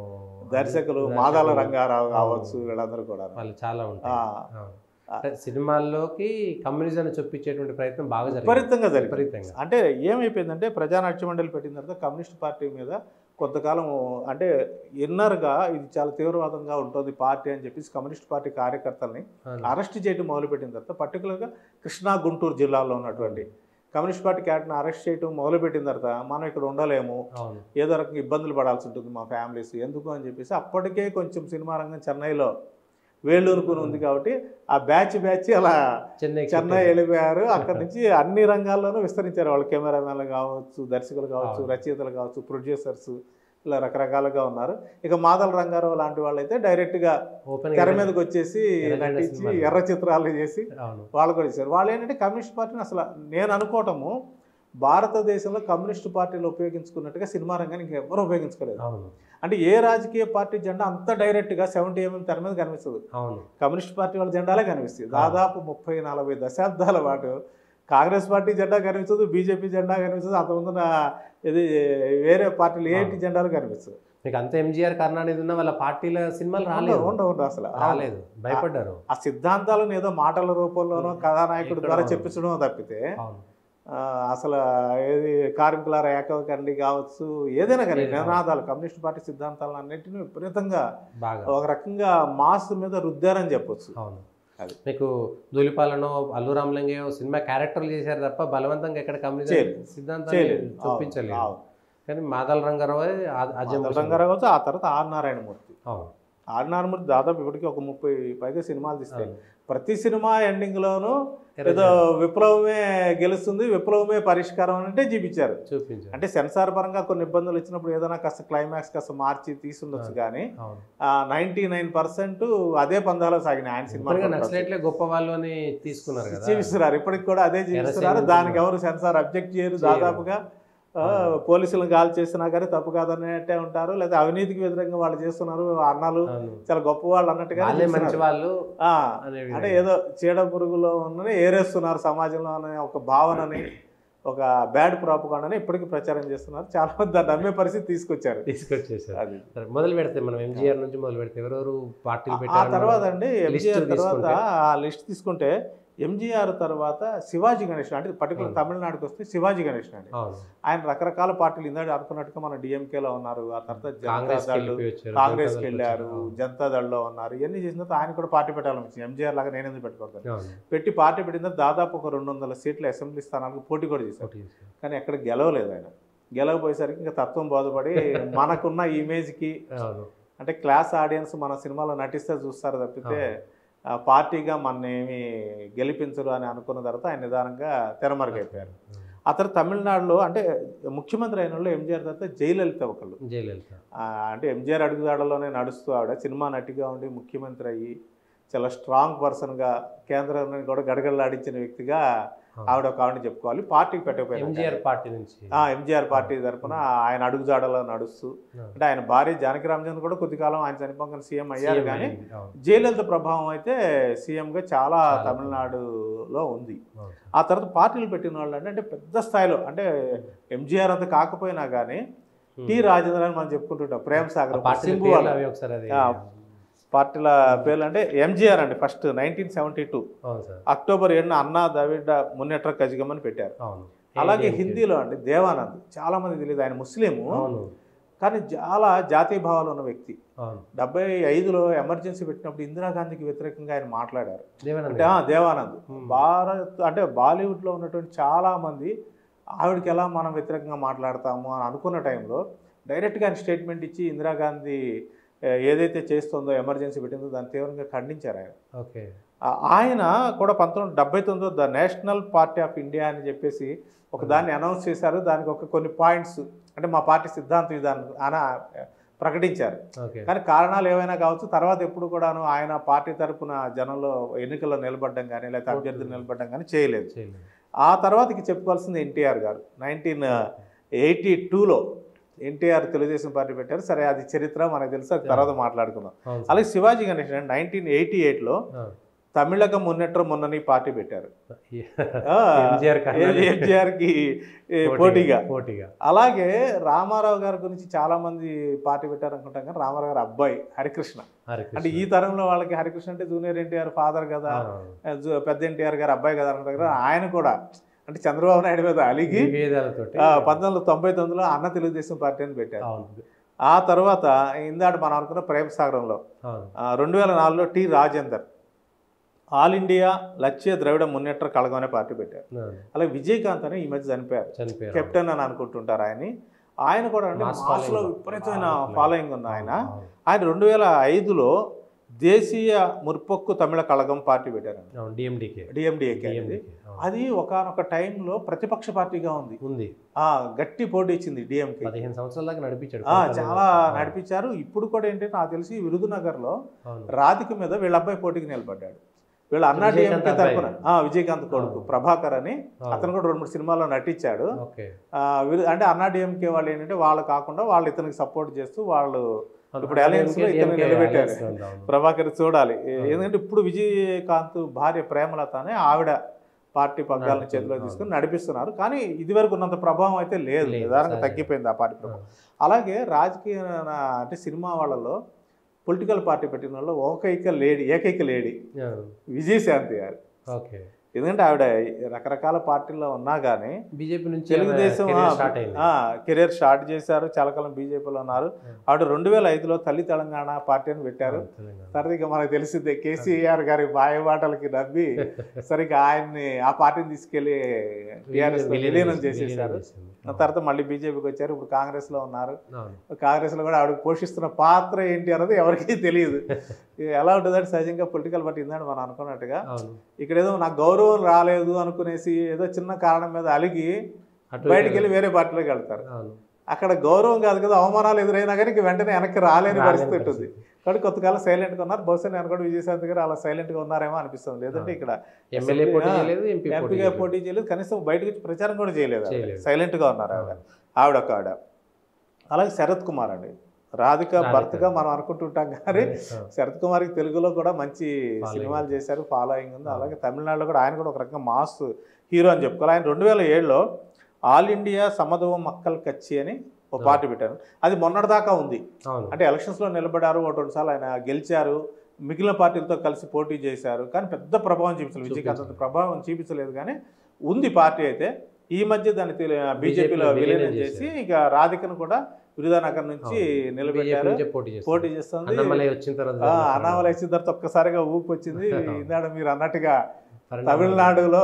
దర్శకులు దర్శకులు, మాదాల రంగారావు కావచ్చు వీళ్ళందరూ కూడా వాళ్ళు చాలా ఉంటాయి ఆ, అవును. అంటే సినిమాల్లోకి కమ్యూనిజాన్ని చొప్పించేటువంటి ప్రయత్నం బాగా జరిగింది విపరీతంగా జరిగింది విపరీతంగా అంటే ఏమైపోయిందంటే ప్రజానాట్య మండలి పెట్టిన తర్వాత కమ్యూనిస్ట్ పార్టీ మీద కొంతకాలం అంటే ఇన్నర్గా ఇది చాలా తీవ్రవాదంగా ఉంటుంది పార్టీ అని చెప్పేసి కమ్యూనిస్ట్ పార్టీ కార్యకర్తల్ని అవును. అరెస్ట్ చేయడం మొదలుపెట్టిన తర్వాత పర్టికులర్గా కృష్ణా గుంటూరు జిల్లాలో ఉన్నటువంటి కమ్యూనిస్ట్ పార్టీ క్యాడర్ని అరెస్ట్ చేయడం మొదలుపెట్టిన తర్వాత మనం ఇక్కడ ఉండలేము అవును ఏదో రకంగా ఇబ్బందులు పడాల్సి ఉంటుంది మా ఫ్యామిలీస్ ఎందుకు అని చెప్పేసి అప్పటికే కొంచెం సినిమా రంగం చెన్నైలో వేళ్ళూరుకుని ఉంది కాబట్టి ఆ బ్యాచ్ బ్యాచ్ అలా చెన్నై చెన్నై వెళ్ళిపోయారు అక్కడ నుంచి అన్ని రంగాల్లోనూ విస్తరించారు వాళ్ళు కెమెరామెన్లు కావచ్చు దర్శకులు కావచ్చు అవును. రచయితలు కావచ్చు ప్రొడ్యూసర్స్ ఇలా రకరకాలుగా ఉన్నారు ఇక మాదల రంగారావు లాంటి వాళ్ళు అయితే డైరెక్ట్గా ఓపెన్ తెర మీదకి వచ్చేసి ఎర్రజెండా నటించి సినిమాలు. ఎర్ర చిత్రాలు చేసి అవును వాళ్ళు కూడా చేశారు వాళ్ళు ఏంటంటే కమ్యూనిస్ట్ పార్టీని అసలు నేను అనుకోవటము భారతదేశంలో కమ్యూనిస్ట్ పార్టీలు ఉపయోగించుకున్నట్టుగా సినిమా రంగాన్ని ఇంకెవరు ఉపయోగించుకోలేదు అవును అంటే ఏ రాజకీయ పార్టీ జెండా అంత డైరెక్ట్గా సెవెంటీ ఎంఎం తెర మీద కనిపిస్తుంది అవును కమ్యూనిస్ట్ పార్టీ వాళ్ళ జెండాలే కనిపిస్తుంది దాదాపు ముప్పై నలభై దశాబ్దాల పాటు కాంగ్రెస్ పార్టీ జెండా కనిపిస్తుంది బీజేపీ జెండా కనిపిస్తుంది అంతకుముందున ఇది వేరే పార్టీలు ఏంటి జెండాలు కనిపిస్తుంది మీకు అంత ఎంజిఆర్ కరుణానిధి ఉన్న వాళ్ళ పార్టీల సినిమాలు రాలేదు ఉండవు ఉండవు అసలు రాలేదు భయపడ్డారు ఆ సిద్ధాంతాలను ఏదో మాటల రూపంలోనో కథానాయకుడి ఇక్కడ ద్వారా ఉంది. చెప్పించడం తప్పితే అవును ఆ, అసలు ఏది కార్మికుల ఏకవకండి కావచ్చు ఏదైనా కానీ ఏదైనా. నినాదాలు కమ్యూనిస్ట్ పార్టీ సిద్ధాంతాలను అన్నింటినీ విపరీతంగా బాగా ఒక రకంగా మాస్ మీద రుద్దారని చెప్పొచ్చు అవును అది. మీకు ధూళిపాలనో అల్లు రామలింగయో సినిమా క్యారెక్టర్లు చేశారు తప్ప బలవంతంగా ఎక్కడ కమ్యూనిజం చేయలేదు. సిద్ధాంతాన్ని చేయలేదు చూపించలేదు అవును. కానీ మాదల రంగారావు అజయం మాధవ రంగారావు కావచ్చు ఆ తర్వాత ఆర్ నారాయణమూర్తి అవును ఆర్ నారాయణమూర్తి దాదాపు ఇప్పటికి ఒక ముప్పై పైగా సినిమాలు తీస్తే అవును. ప్రతి సినిమా ఎండింగ్ లోనూ ఎర్ర ఏదో విప్లవమే గెలుస్తుంది విప్లవమే పరిష్కారం అని అంటే చూపించారు చూపించారు అంటే సెన్సార్ పరంగా కొన్ని ఇబ్బందులు వచ్చినప్పుడు ఏదైనా కాస్త క్లైమాక్స్ కాస్త మార్చి తీసుండొచ్చు కానీ అవును నైన్టీ నైన్ పర్సెంట్ అదే పందాలో సాగిన ఆయన ఇప్పటిగా సినిమా నక్సలైట్లే గొప్ప వాళ్ళు అని తీసుకున్నారు కదా జీవిస్తున్నారు ఇప్పటికి కూడా అదే జీవిస్తున్నారు ఎర్రసేన దానికి ఎవరు సెన్సార్ అబ్జెక్ట్ చేయరు చేయరు. దాదాపుగా ఆ, పోలీసులను గాలి చేసినా కానీ తప్పు కాదన్నట్టే ఉంటారు లేదా అవినీతికి వ్యతిరేకంగా వాళ్ళు చేస్తున్నారు అన్నాలు అవును. చాలా గొప్ప వాళ్ళు అన్నట్టుగా వాళ్ళే మంచి వాళ్ళు ఆ, అనే అంటే విధంగా. ఏదో చీడ పురుగులో ఉన్నని ఏరేస్తున్నారు సమాజంలో అనే ఒక భావనని ఒక బ్యాడ్ ప్రాపకాండని ఇప్పటికీ ప్రచారం చేస్తున్నారు చాలా మంది దాన్ని నమ్మే పరిస్థితి తీసుకొచ్చారు తీసుకొచ్చేసారు అది సరే, మొదలు పెడితే మనం ఎంజీఆర్ నుంచి మొదలు పెడితే ఎవరెవరు పార్టీలు ఆ పెట్టారు తర్వాత అండి లిస్ట్ ఎంజీఆర్ తర్వాత తీసుకుంటే? ఆ లిస్ట్ తీసుకుంటే ఎంజీఆర్ తర్వాత శివాజీ గణేష్ అంటే పర్టికులర్ అవును. తమిళనాడుకి వస్తే శివాజీ గణేష్ అండి అవును ఆయన రకరకాల పార్టీలు ఇందాక అనుకున్నట్టుగా మన డిఎంకేలో ఉన్నారు ఆ తర్వాత జనతా కాంగ్రెస్ దళ్ వెళ్ళిపోయి కాంగ్రెస్కి వెళ్ళారు జనతా దళ్లో ఉన్నారు ఇవన్నీ చేసిన తర్వాత ఆయన కూడా పార్టీ పెట్టాలనిపించింది ఎంజీఆర్ లాగా నేను ఎందుకు పెట్టుకోవద్దు అవును పెట్టి పార్టీ పెట్టిన తర్వాత దాదాపు ఒక రెండు వందల సీట్ల అసెంబ్లీ స్థానాలకు పోటీ కూడా చేశారు పోటీ చేశారు. కానీ ఎక్కడ గెలవలేదు ఆయన గెలవపోయేసరికి ఇంకా తత్వం బోధపడి మనకున్న ఇమేజ్కి అవును అంటే క్లాస్ ఆడియన్స్ మన సినిమాలో నటిస్తే చూస్తారు తప్పితే ఆ, పార్టీగా మన ఏమి గెలిపించరు అని అనుకున్న తర్వాత ఆయన నిదానంగా తెరమరుగైపోయారు ఆ తర్వాత తమిళనాడులో అంటే ముఖ్యమంత్రి అయిన వాళ్ళు ఎంజీఆర్ తర్వాత జయలలిత ఒకళ్ళు జయలలిత ఆ, అంటే ఎంజీఆర్ అడుగుదాడలోనే నడుస్తూ ఆవిడ సినిమా నటిగా ఉండి ముఖ్యమంత్రి అయ్యి చాలా స్ట్రాంగ్ పర్సన్గా కేంద్రాన్ని కూడా గడగడలాడించిన వ్యక్తిగా ఆవిడ ఒక ఆవిడ చెప్పుకోవాలి పార్టీకి పెట్టకపోయినా ఎంజీఆర్ పార్టీ నుంచి ఆ, ఎంజీఆర్ పార్టీ తరఫున ఆయన అడుగుజాడలో నడుస్తూ అంటే ఆయన భార్య జానకి రామచంద్ర కూడా కొద్ది కాలం ఆయన చనిపోగానే సీఎం అయ్యారు CM కానీ అయింది. అవును. జయలలిత ప్రభావం అయితే సీఎంగా చాలా చాలా. తమిళనాడులో ఉంది అవును. ఆ తర్వాత పార్టీలు పెట్టిన వాళ్ళు అంటే అంటే పెద్ద స్థాయిలో అంటే ఎంజీఆర్ అంత కాకపోయినా కానీ టి రాజేంద్ర అని మనం చెప్పుకుంటుంటాం ప్రేమ్ ఆ సాగర్ పార్టీల సింగు పేర్లు వాళ్ళ అవి ఒకసారి అది ఆ, పార్టీల పేర్లు అంటే ఎంజీఆర్ అండి ఫస్ట్ నైన్టీన్ సెవెంటీ టూ అవును సార్ అక్టోబర్ ఏడున అన్నా దవిడ మున్నెట్ర కజిగమని పెట్టారు అవును అలాగే ఏంటి? హిందీలో అండి దేవానంద్ చాలా మంది తెలియదు ఆయన ముస్లిము అవును కానీ చాలా జాతీయ భావాలు ఉన్న వ్యక్తి అవును డెబ్బై ఐదులో ఎమర్జెన్సీ పెట్టినప్పుడు ఇందిరాగాంధీకి వ్యతిరేకంగా ఆయన మాట్లాడారు దేవానంద్ అంటే ఆ, దేవానంద్ Hmm. భారత్ అంటే బాలీవుడ్లో ఉన్నటువంటి చాలా మంది ఆవిడకి ఎలా మనం వ్యతిరేకంగా మాట్లాడతాము అని అనుకున్న టైంలో డైరెక్ట్గా ఆయన స్టేట్మెంట్ ఇచ్చి ఇందిరాగాంధీ ఏ, ఏదైతే చేస్తుందో ఎమర్జెన్సీ పెట్టిందో దాన్ని తీవ్రంగా ఖండించారు ఆయన ఓకే ఆ- ఆయన కూడా పంతొమ్మిది డెబ్బై తొమ్మిదిలో the national party of India అని చెప్పేసి ఒక దాన్ని అనౌన్స్ చేశారు దానికి ఒక కొన్ని పాయింట్స్ అంటే మా పార్టీ సిద్ధాంత విధానం అని ప్రకటించారు ఓకే కానీ కారణాలు ఏవైనా కావచ్చు తర్వాత ఎప్పుడు కూడాను ఆయన పార్టీ తరపున జనంలో ఎన్నికల్లో నిలబడడం కానీ లేకపోతే అభ్యర్థులు నిలబడడం కానీ చేయలేదు చేయలేదు ఆ తర్వాతకి చెప్పుకోవాల్సింది ఎన్టీఆర్ గారు నైన్టీన్ ఎయిటీ టూలో ఎన్టీఆర్ తెలుగుదేశం పార్టీ పెట్టారు సరే అది చరిత్ర మనకు తెలుసు అది తర్వాత మాట్లాడుకుందాం అవును సార్. అలాగే శివాజీ గణేష్ నైన్టీన్ ఎయిటీ ఎయిట్లో ఆ. తమిళక మున్నెట్ర మొన్నని పార్టీ పెట్టారు ఎంజీఆర్ కన్నా- ఎంజిఆర్ కి ఏ, పోటీగా పోటీగా అలాగే రామారావు గారి గురించి చాలా మంది పార్టీ పెట్టారు అనుకుంటాం కానీ రామారావు గారి అబ్బాయి హరికృష్ణ హరికృష్ణ. అంటే ఈ తరంలో వాళ్ళకి హరికృష్ణ అంటే జూనియర్ ఎన్టీఆర్ ఫాదర్ కదా ఆ. జు- పెద్ద ఎన్టీఆర్ గారు అబ్బాయి కదా అనుకుంటారు కదా ఆయన కూడా అంటే చంద్రబాబు నాయుడు మీద అలిగి విభేదాలతోటి ఆ, పంతొమ్మిది వందల తొంభై తొమ్మిదిలో అన్న తెలుగుదేశం పార్టీ అని పెట్టారు అవును ఆ తర్వాత ఇందాక మనం అనుకున్న ప్రేమ సాగరంలో అవును ఆ, రెండు వేల నాలుగులో టి రాజేందర్ ఆల్ ఇండియా లక్ష్య ద్రవిడ మున్నెట్ర కళగం అనే పార్టీ పెట్టారు అవును. అలాగే విజయకాంత్ అని ఈ మధ్య చనిపోయారు చనిపోయారు కెప్టెన్ అని అనుకుంటుంటారు ఆయన్ని ఆయన కూడా అంటే Mass మాస్లో following. విపరీతమైన బాగా ఫాలోయింగ్ ఉంది ఆయన అవును. ఆయన రెండు వేల ఐదులో దేశీయ ముర్పొక్కు తమిళ కళగం పార్టీ పెట్టారు అవును డిఎండికే డిఎండిఏకే అనేది అది ఒకనొక టైంలో ప్రతిపక్ష పార్టీగా ఉంది ఉంది ఆ గట్టి పోటీ ఇచ్చింది డిఎంకే పదిహేను సంవత్సరాల దాకా నడిపించాడు ఆ, కోటలో. చాలా అవును. నడిపించారు ఇప్పుడు కూడా ఏంటంటే నాకు తెలిసి విరుదునగర్లో అవును. రాధిక మీద వీళ్ళ అబ్బాయి పోటీకి నిలబడ్డాడు వీళ్ళ అన్నా విజయకాంత్ డిఎంకే అబ్బాయి. తరపున ఆ, విజయకాంత్ కొడుకు అవును. ప్రభాకర్ అని అవును. అతను కూడా రెండు మూడు సినిమాల్లో నటించాడు ఓకే ఆ, విరు- అంటే అన్నా డిఎంకే వాళ్ళు ఏంటంటే వాళ్ళు కాకుండా వాళ్ళు ఇతనికి సపోర్ట్ చేస్తూ వాళ్ళు అవును. ఇప్పుడు alliance లో DMK ఇతను నిలబెట్టారు. alliance లో ఉంది, అవును. ప్రభాకర్ చూడాలి ఏ- అవును. ఎందుకంటే ఇప్పుడు విజయకాంత్ భార్య ప్రేమలత అని ఆవిడ పార్టీ పగ్గాలను నడుపుతుంది, చేతిలో అవును. తీసుకుని నడిపిస్తున్నారు కానీ ఇదివరకు ఉన్నంత ప్రభావం అయితే లేదు లేదు, నిదానంగా సరే. తగ్గిపోయింది ఆ పార్టీ ప్రభావం అవును. అలాగే రాజకీయ నా- అంటే సినిమా వాళ్ళలో పొలిటికల్ పార్టీ పెట్టిన వాళ్ళు ఏకైక లేడీ ఏకైక లేడీ అవును. విజయశాంతి గారు ఓకే ఎందుకంటే ఆవిడ రకరకాల పార్టీల్లో ఉన్నా కానీ బీజేపీ నుంచి తెలుగుదేశం career స్టార్ట్ అయింది కెరీర్ స్టార్ట్ చేశారు చాలా కాలం బీజేపీలో ఉన్నారు Hmm. ఆవిడ రెండు వేల ఐదులో తల్లి తెలంగాణ పార్టీ అని పెట్టారు అవును, తెలంగాణ. తర్వాత ఇక మనకు తెలిసిందే కేసీఆర్ గారి మాయమాటలకి నవ్వి సరిగ్గా ఆయన్ని ఆ పార్టీని తీసుకెళ్లి టీఆర్ఎస్ విలీనం విలీనం చేసి- చేసేసారు విలీనం చేసింది. ఆ తర్వాత మళ్ళీ బీజేపీకి వచ్చారు ఇప్పుడు కాంగ్రెస్ లో ఉన్నారు అవును. కాంగ్రెస్ లో కూడా ఆవిడ పోషిస్తున్న పాత్ర ఏంటి అన్నది ఎవరికీ తెలియదు ఇది ఎలా ఉంటుందంటే సహజంగా పొలిటికల్ పార్టీ ఇందని మనం అనుకున్నట్టుగా అవును ఇక్కడ ఏదో నాకు గౌరవం రాలేదు అనుకునేసి ఏదో చిన్న కారణం మీద అలిగి అటు బయటికి ఇటు- వెళ్ళి వేరే పార్టీలోకి వెళ్తారు అవును. అక్కడ గౌరవం కాదు కదా అవమానాలు ఎదురైనా కానీ ఇంక వెంటనే వెనక్కి రాలేని రాలేని పరిస్థితి ఉంటుంది పరిస్థితి. కాబట్టి కొంతకాలం సైలెంట్గా ఉన్నారు బహుశా నేను కూడా విజయశాంతి గారు అలా సైలెంట్గా ఉన్నారేమో అనిపిస్తుంది లేదంటే ఇక్కడ ఎమ్మెల్యే పోటీ ఆ, చేయలేదు ఎంపీ పోటీ ఎంపీగా చేయలేదు. పోటీ చేయలేదు కనీసం బయటకు వచ్చి ప్రచారం కూడా చేయలేదు ఆవిడ. చేయలేదు. సైలెంట్గా ఉన్నారు ఆవిడ ఆవిడ ఒక ఆవిడ అలాగే శరత్ కుమార్ అండి రాధిక రాధిక. భర్తగా మనం అనుకుంటుంటాం కానీ ఆ, శరత్ కుమార్కి తెలుగులో కూడా మంచి Following. సినిమాలు చేశారు ఫాలోయింగ్ ఉంది ఆ. అలాగే తమిళనాడులో కూడా ఆయన కూడా ఒక రకంగా మాస్ హీరో అని చెప్పుకోవాలి ఆయన రెండు వేల ఏడులో ఆల్ ఇండియా సమదవ మక్కల్ కచ్చి అని ఒక ఆ. పార్టీ పెట్టారు అది మొన్నటిదాకా ఉంది అవును అంటే ఎలక్షన్స్లో నిలబడారు ఒకటి రెండు సార్లు ఆయన గెలిచారు మిగిలిన పార్టీలతో కలిసి పోటీ చేశారు కానీ పెద్ద ప్రభావం చూపించలేదు విజయకాంత్ అంత చూపించలేదు. ప్రభావం చూపించలేదు కానీ ఉంది పార్టీ అయితే ఈ మధ్య దాన్ని బీజేపీలో బీజేపీలో విలీనం విలీనం చేసి ఇక రాధికను కూడా విరుదానగర్ నుంచి బీజేపీ నిలబెట్టారు నుంచే పోటీ చేస్తారు పోటీ చేస్తుంది అన్నమలై వచ్చిన తర్వాత ఆ, జరిగిన అనామలై వచ్చిన తర్వాత ఒక్కసారిగా ఊపు వచ్చింది ఇందాడ మీరు అన్నట్టుగా పరిణామాలు. తమిళనాడులో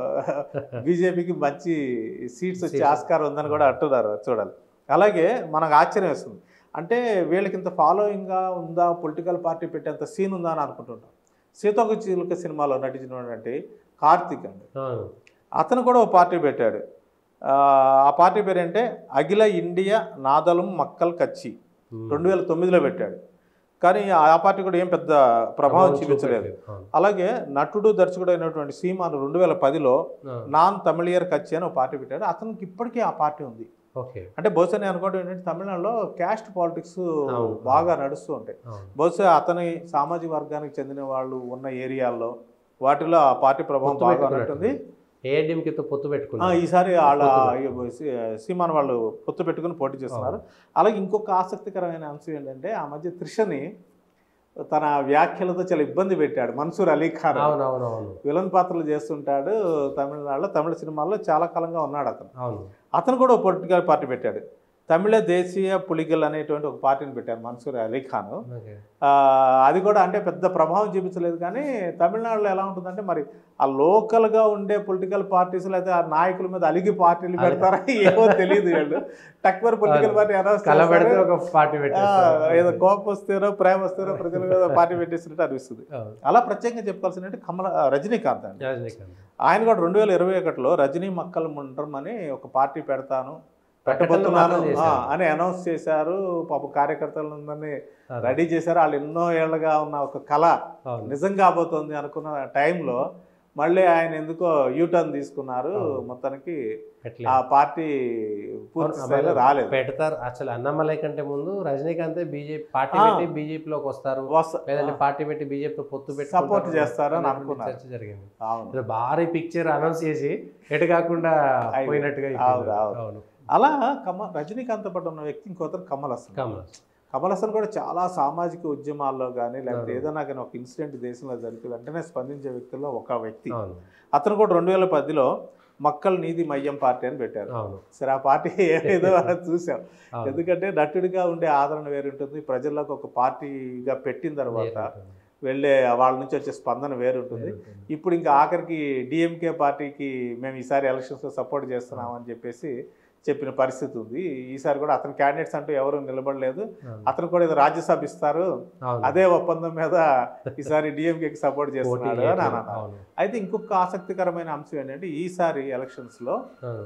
బీజేపీకి మంచి సీట్స్ వచ్చే Seats. ఆస్కారం ఉందని కూడా అంటున్నారు చూడాలి అలాగే మనకు ఆశ్చర్యం వేస్తుంది అంటే వీళ్ళకి ఇంత ఫాలోయింగ్గా ఉందా పొలిటికల్ పార్టీ పెట్టేంత సీన్ ఉందా అని అనుకుంటుంటాం సీతోక చిలుక సినిమాలో నటించినటువంటి కార్తీక్ అండి అవును అతను కూడా ఒక పార్టీ పెట్టాడు ఆ, ఆ పార్టీ పేరేంటే అఖిల ఇండియా నాదలం మక్కల్ కచ్చి ఉమ్. రెండు వేల తొమ్మిదిలో పెట్టాడు కానీ ఆ పార్టీ కూడా ఏం పెద్ద ప్రభావం చూపించలేదు అవును. అలాగే నటుడు దర్శకుడు అయినటువంటి సీమాను రెండు వేల పదిలో ఆ, నాన్ తమిళియర్ కచ్చి అని ఒక పార్టీ పెట్టాడు అతనికి ఇప్పటికీ ఆ పార్టీ ఉంది ఓకే అంటే బహుశా నేను అనుకోవడం ఏంటంటే తమిళనాడులో క్యాస్ట్ పాలిటిక్స్ అవును. బాగా నడుస్తూ ఉంటాయి అవును బహుశా అతని సామాజిక వర్గానికి చెందిన వాళ్ళు ఉన్న ఏరియాల్లో వాటిలో ఆ పార్టీ ప్రభావం పొత్తు బాగా పెట్టుకున్నట్టు. ఉంటుంది ఏఐడిఎంకేతో పొత్తు ఆ, పెట్టుకున్నారు ఈసారి వాళ్ళ పొత్తు సీమాన్ వాళ్ళు పొత్తు పెట్టుకుని పోటీ చేస్తున్నారు అలాగే ఇంకొక ఆసక్తికరమైన అంశం ఏంటంటే ఆ మధ్య త్రిషని తన వ్యాఖ్యలతో చాలా ఇబ్బంది పెట్టాడు మన్సూర్ అలీ ఖాన్ అవును అవును అవును విలన్ పాత్రలు చేస్తుంటాడు తమిళనాడులో తమిళ సినిమాల్లో చాలా కాలంగా ఉన్నాడు అతను అవును అతను కూడా ఒక పొలిటికల్ పార్టీ పెట్టాడు తమిళ దేశీయ పులిగల్ అనేటువంటి ఒక పార్టీని పెట్టారు మన్సూర్ అలీ ఖాన్ ఓకే ఆ, అది కూడా అంటే పెద్ద ప్రభావం చూపించలేదు కానీ తమిళనాడులో ఎలా ఉంటుందంటే మరి ఆ లోకల్గా ఉండే పొలిటికల్ పార్టీస్ అయితే ఆ నాయకుల మీద అలిగి పార్టీలు పెడతారా ఏమో తెలియదు వీళ్ళు టక్వర్ పొలిటికల్ పార్టీ అనౌన్స్ కలబెడితే చేస్తారు. ఒక పార్టీ ఆ, పెట్టేస్తారు ఏదో కోపం వస్తేనో ప్రేమ వస్తేనో ప్రజల మీద పార్టీ పెట్టేసినట్టు అనిపిస్తుంది అవును. అలా ప్రత్యేకంగా చెప్పుకోవాల్సిందంటే కమల రజనీకాంత్ అండి రజనీకాంత్ ఆయన కూడా రెండు వేల ఇరవై ఒకటిలో రజనీ మక్కల్ ముండ్రం అని ఒక పార్టీ పెడతాను పెట్టకుండా పెట్టబోతున్నాను మాత్రం ఆ, చేశారు. అని అనౌన్స్ చేశారు పాప కార్యకర్తలందరినీ అవును. రెడీ చేశారు వాళ్ళు ఎన్నో ఏళ్ళగా ఉన్న ఒక కళ అవును. నిజం కాబోతోంది అనుకున్న టైంలో మళ్ళీ ఆయన ఎందుకో యూటర్న్ తీసుకున్నారు అవును. మొత్తానికి పెట్టలేదు. ఆ పార్టీ పూర్తి అవును, స్థాయిలో అమలు రాలేదు పెడతారు అసలు అన్నమలై కంటే ముందు రజనీకాంత్ బీజేపీ పార్టీ ఆ. పెట్టి బీజేపీలోకి వస్తారు వస్త- లేదంటే పార్టీ పెట్టి బీజేపీతో పొత్తు పెట్టి Support చేస్తారు అని అనుకున్నారు. చర్చ జరిగింది అవును ఏదో భారీ పిక్చర్ అనౌన్స్ చేసి ఎటు కాకుండా అయ్యి. పోయినట్టుగా అవును, అయిపోయింది. అవును. అవును అలా కమ రజనీకాంత్ పట్ల ఉన్న వ్యక్తి ఇంకొకరు కమల్ హాసన్ కమల్ కమల్ హాసన్ కూడా చాలా సామాజిక ఉద్యమాల్లో కానీ లేకపోతే అవును. ఏదైనా కానీ ఒక ఇన్సిడెంట్ దేశంలో జరిగితే వెంటనే స్పందించే వ్యక్తుల్లో ఒక వ్యక్తి అవును అతను కూడా రెండు వేల పదిలో మక్కల్ నీతి మయ్యం పార్టీ అని పెట్టారు అవును సరే ఆ పార్టీ ఏదో చూసాం అవును. ఎందుకంటే నటుడిగా ఉండే ఆదరణ వేరు ఉంటుంది ప్రజలకు ఒక పార్టీగా పెట్టిన తర్వాత వేరుంటుంది. వెళ్ళే వాళ్ళ నుంచి వచ్చే స్పందన వేరు ఉంటుంది వేరుంటుంది. ఇప్పుడు ఇంకా ఆఖరికి డిఎంకే పార్టీకి మేము ఈసారి ఎలక్షన్స్లో సపోర్ట్ చేస్తున్నాం అని చెప్పేసి చెప్పిన పరిస్థితి ఉంది ఈసారి కూడా అతని క్యాండిడేట్స్ అంటూ ఎవరు నిలబడలేదు అవును. అతను కూడా ఏదో రాజ్యసభ ఇస్తారు అవును. అదే ఒప్పందం మీద ఈసారి డిఎంకేకి సపోర్ట్ పోటీ చేస్తున్నాడు అని చేయట్లేదు. అన్నారు అవును. అయితే ఇంకొక ఆసక్తికరమైన అంశం ఏంటంటే ఈసారి ఎలక్షన్స్లో అవును.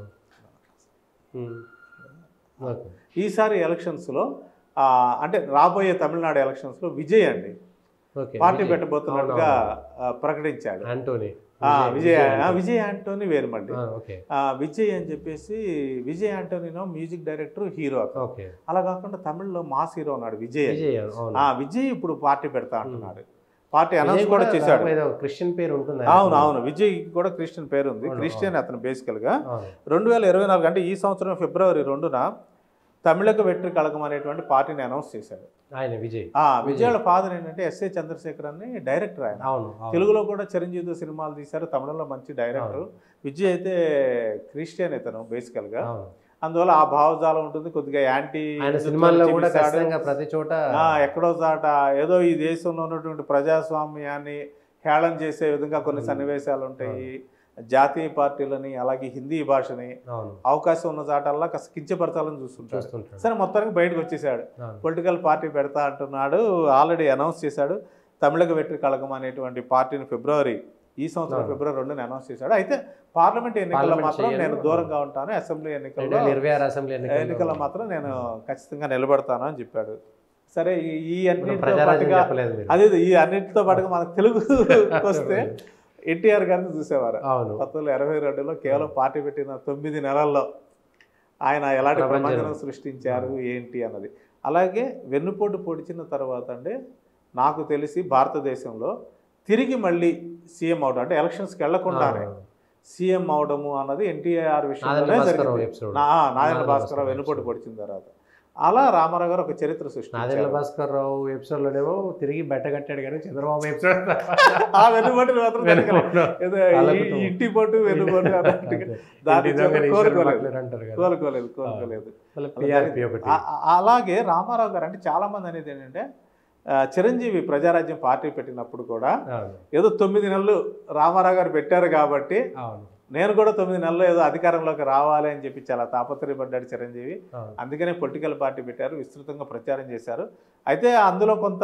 ఉమ్. ఓకే. ఈసారి ఎలక్షన్స్లో ఆ, అంటే రాబోయే తమిళనాడు ఎలక్షన్స్లో విజయ్ అండి ఓకే. పార్టీ విజయ్. పెట్టబోతున్నట్టుగా అవును, ఆ, ప్రకటించాడు ఆంటోనీ ఆ, విజయ్ ఆ, ఆంటోనీ. విజయ్ ఆంటోనీ వేరుమండి ఆ, ఓకే ఆ, విజయ్ అని చెప్పేసి విజయ్ ఆంటోనీనో మ్యూజిక్ డైరెక్టర్ హీరో అతను. ఓకే అలా కాకుండా తమిళ్లో మాస్ హీరో ఉన్నాడు విజయ్ అని. విజయ్ అవును ఆ విజయ్ ఇప్పుడు పార్టీ పెడతా అంటున్నాడు పార్టీ అనౌన్స్ విజయ్ కూడా చేశాడు దాదాపు ఏదో క్రిస్టియన్ పేరు ఉంటుంది అవును అవును విజయ్ కూడా క్రిస్టియన్ పేరు ఉంది అవును, క్రిస్టియన్ అతను బేసికల్ గా అవును. రెండు వేల ఇరవై నాలుగు అంటే ఈ సంవత్సరం ఫిబ్రవరి రెండున తమిళక వెట్రి కళగం అనేటువంటి పార్టీని అనౌన్స్ చేశాడు ఆయన విజయ్ ఆ విజయ్ వాళ్ళ ఫాదర్ ఏంటంటే ఎస్ఏ చంద్రశేఖర్ అని డైరెక్టర్ ఆయన అవును అవును. తెలుగులో కూడా చిరంజీవితో సినిమాలు తీశారు తమిళంలో మంచి డైరెక్టర్ విజయ్ అయితే క్రిస్టియన్ ఇతను బేసికల్ గా అవును. అందువల్ల ఆ భావజాలం ఉంటుంది కొద్దిగా యాంటీ ఆయన సినిమాల్లో కూడా ఖచ్చితంగా ప్రతి చోట ఎక్కడో చాట ఏదో ఈ దేశంలో ఉన్నటువంటి ప్రజాస్వామ్యాన్ని హేళన చేసే విధంగా కొన్ని Hmm. సన్నివేశాలు ఉంటాయి జాతీయ పార్టీలని అలాగే హిందీ భాషని అవును అవకాశం ఉన్న చాటల్లా కాస్త కించపరచాలని చూస్తుంటాడు చూస్తుంటాడు సరే మొత్తానికి బయటకు వచ్చేసాడు అవును. పొలిటికల్ పార్టీ పెడతా అంటున్నాడు ఆల్రెడీ అనౌన్స్ చేశాడు తమిళక వెట్రి కళగం అనేటువంటి పార్టీని ఫిబ్రవరి ఈ సంవత్సరం అవును. ఫిబ్రవరి రెండున అనౌన్స్ చేశాడు అయితే పార్లమెంట్ ఎన్నికల్లో పార్లమెంట్ మాత్రం చేయను. నేను దూరంగా ఉంటాను అసెంబ్లీ రెండు ఎన్నికల్లో వేల ఇరవై ఆరు అసెంబ్లీ ఎన్నికల్లో మాత్రం నేను ఖచ్చితంగా నిలబడతాను అని చెప్పాడు సరే ఈ- ఈ మనం అన్నింటితో ప్రజారాజ్యం పాటుగా చెప్పలేదు మీరు. అదే ఈ అన్నింటితో పాటుగా మనకు తెలుగు వస్తే ఎన్టీఆర్ గారిని చూసేవారు అవును పంతొమ్మిది వందల ఎనభై రెండులో కేవలం పార్టీ పెట్టిన తొమ్మిది నెలల్లో ఆయన ఎలాంటి ప్రపంచం. ప్రపంచం సృష్టించారు ఏంటి అన్నది అలాగే వెన్నుపోటు పొడిచిన తర్వాత అండి నాకు తెలిసి భారతదేశంలో తిరిగి మళ్ళీ సీఎం అవడం అంటే ఎలక్షన్స్కి వెళ్లకుండానే అవును. సీఎం అవడము అన్నది ఎన్టీఆర్ నాదెండ్ల విషయంలోనే భాస్కరరావు జరిగింది ఎపిసోడ్. నా- నాదెండ్ల నాదెండ్ల భాస్కరరావు భాస్కరరావు వెన్నుపోటు ఎపిసోడ్. పొడిచిన తర్వాత అలా రామారావు గారు ఒక చరిత్ర నాదెండ్ల సృష్టించారు భాస్కర్ రావు ఎపిసోడ్ లోనేమో తిరిగి బట్ట కట్టాడు కానీ చంద్రబాబు ఎపిసోడ్ ఆ వెన్నుపోటు మాత్రం తగ్గలేదు. ఏదో అలాగే ఈ- ఇంటి పోటు వెన్నుపోటు అన్నట్టుగా దాని ఇంటి దొంగ చేత ఈశ్వరుడు కోలుకోలేదు బట్లర్ అంటారు కదా కోలుకోలేదు కోలుకోలేదు మళ్ళీ పిఆర్పి ఒకటి ఆ- ఆ- అలాగే రామారావు గారు అంటే చాలా మంది అనేది ఏంటంటే ఆ, చిరంజీవి ప్రజారాజ్యం పార్టీ పెట్టినప్పుడు కూడా అవును ఏదో తొమ్మిది నెలలు రామారావు గారు పెట్టారు కాబట్టి అవును నేను కూడా తొమ్మిది నెలలు ఏదో అధికారంలోకి రావాలి అని చెప్పి చాలా తాపత్రయపడ్డాడు చిరంజీవి అవును అందుకనే పొలిటికల్ పార్టీ పెట్టారు విస్తృతంగా ప్రచారం చేశారు అయితే అందులో కొంత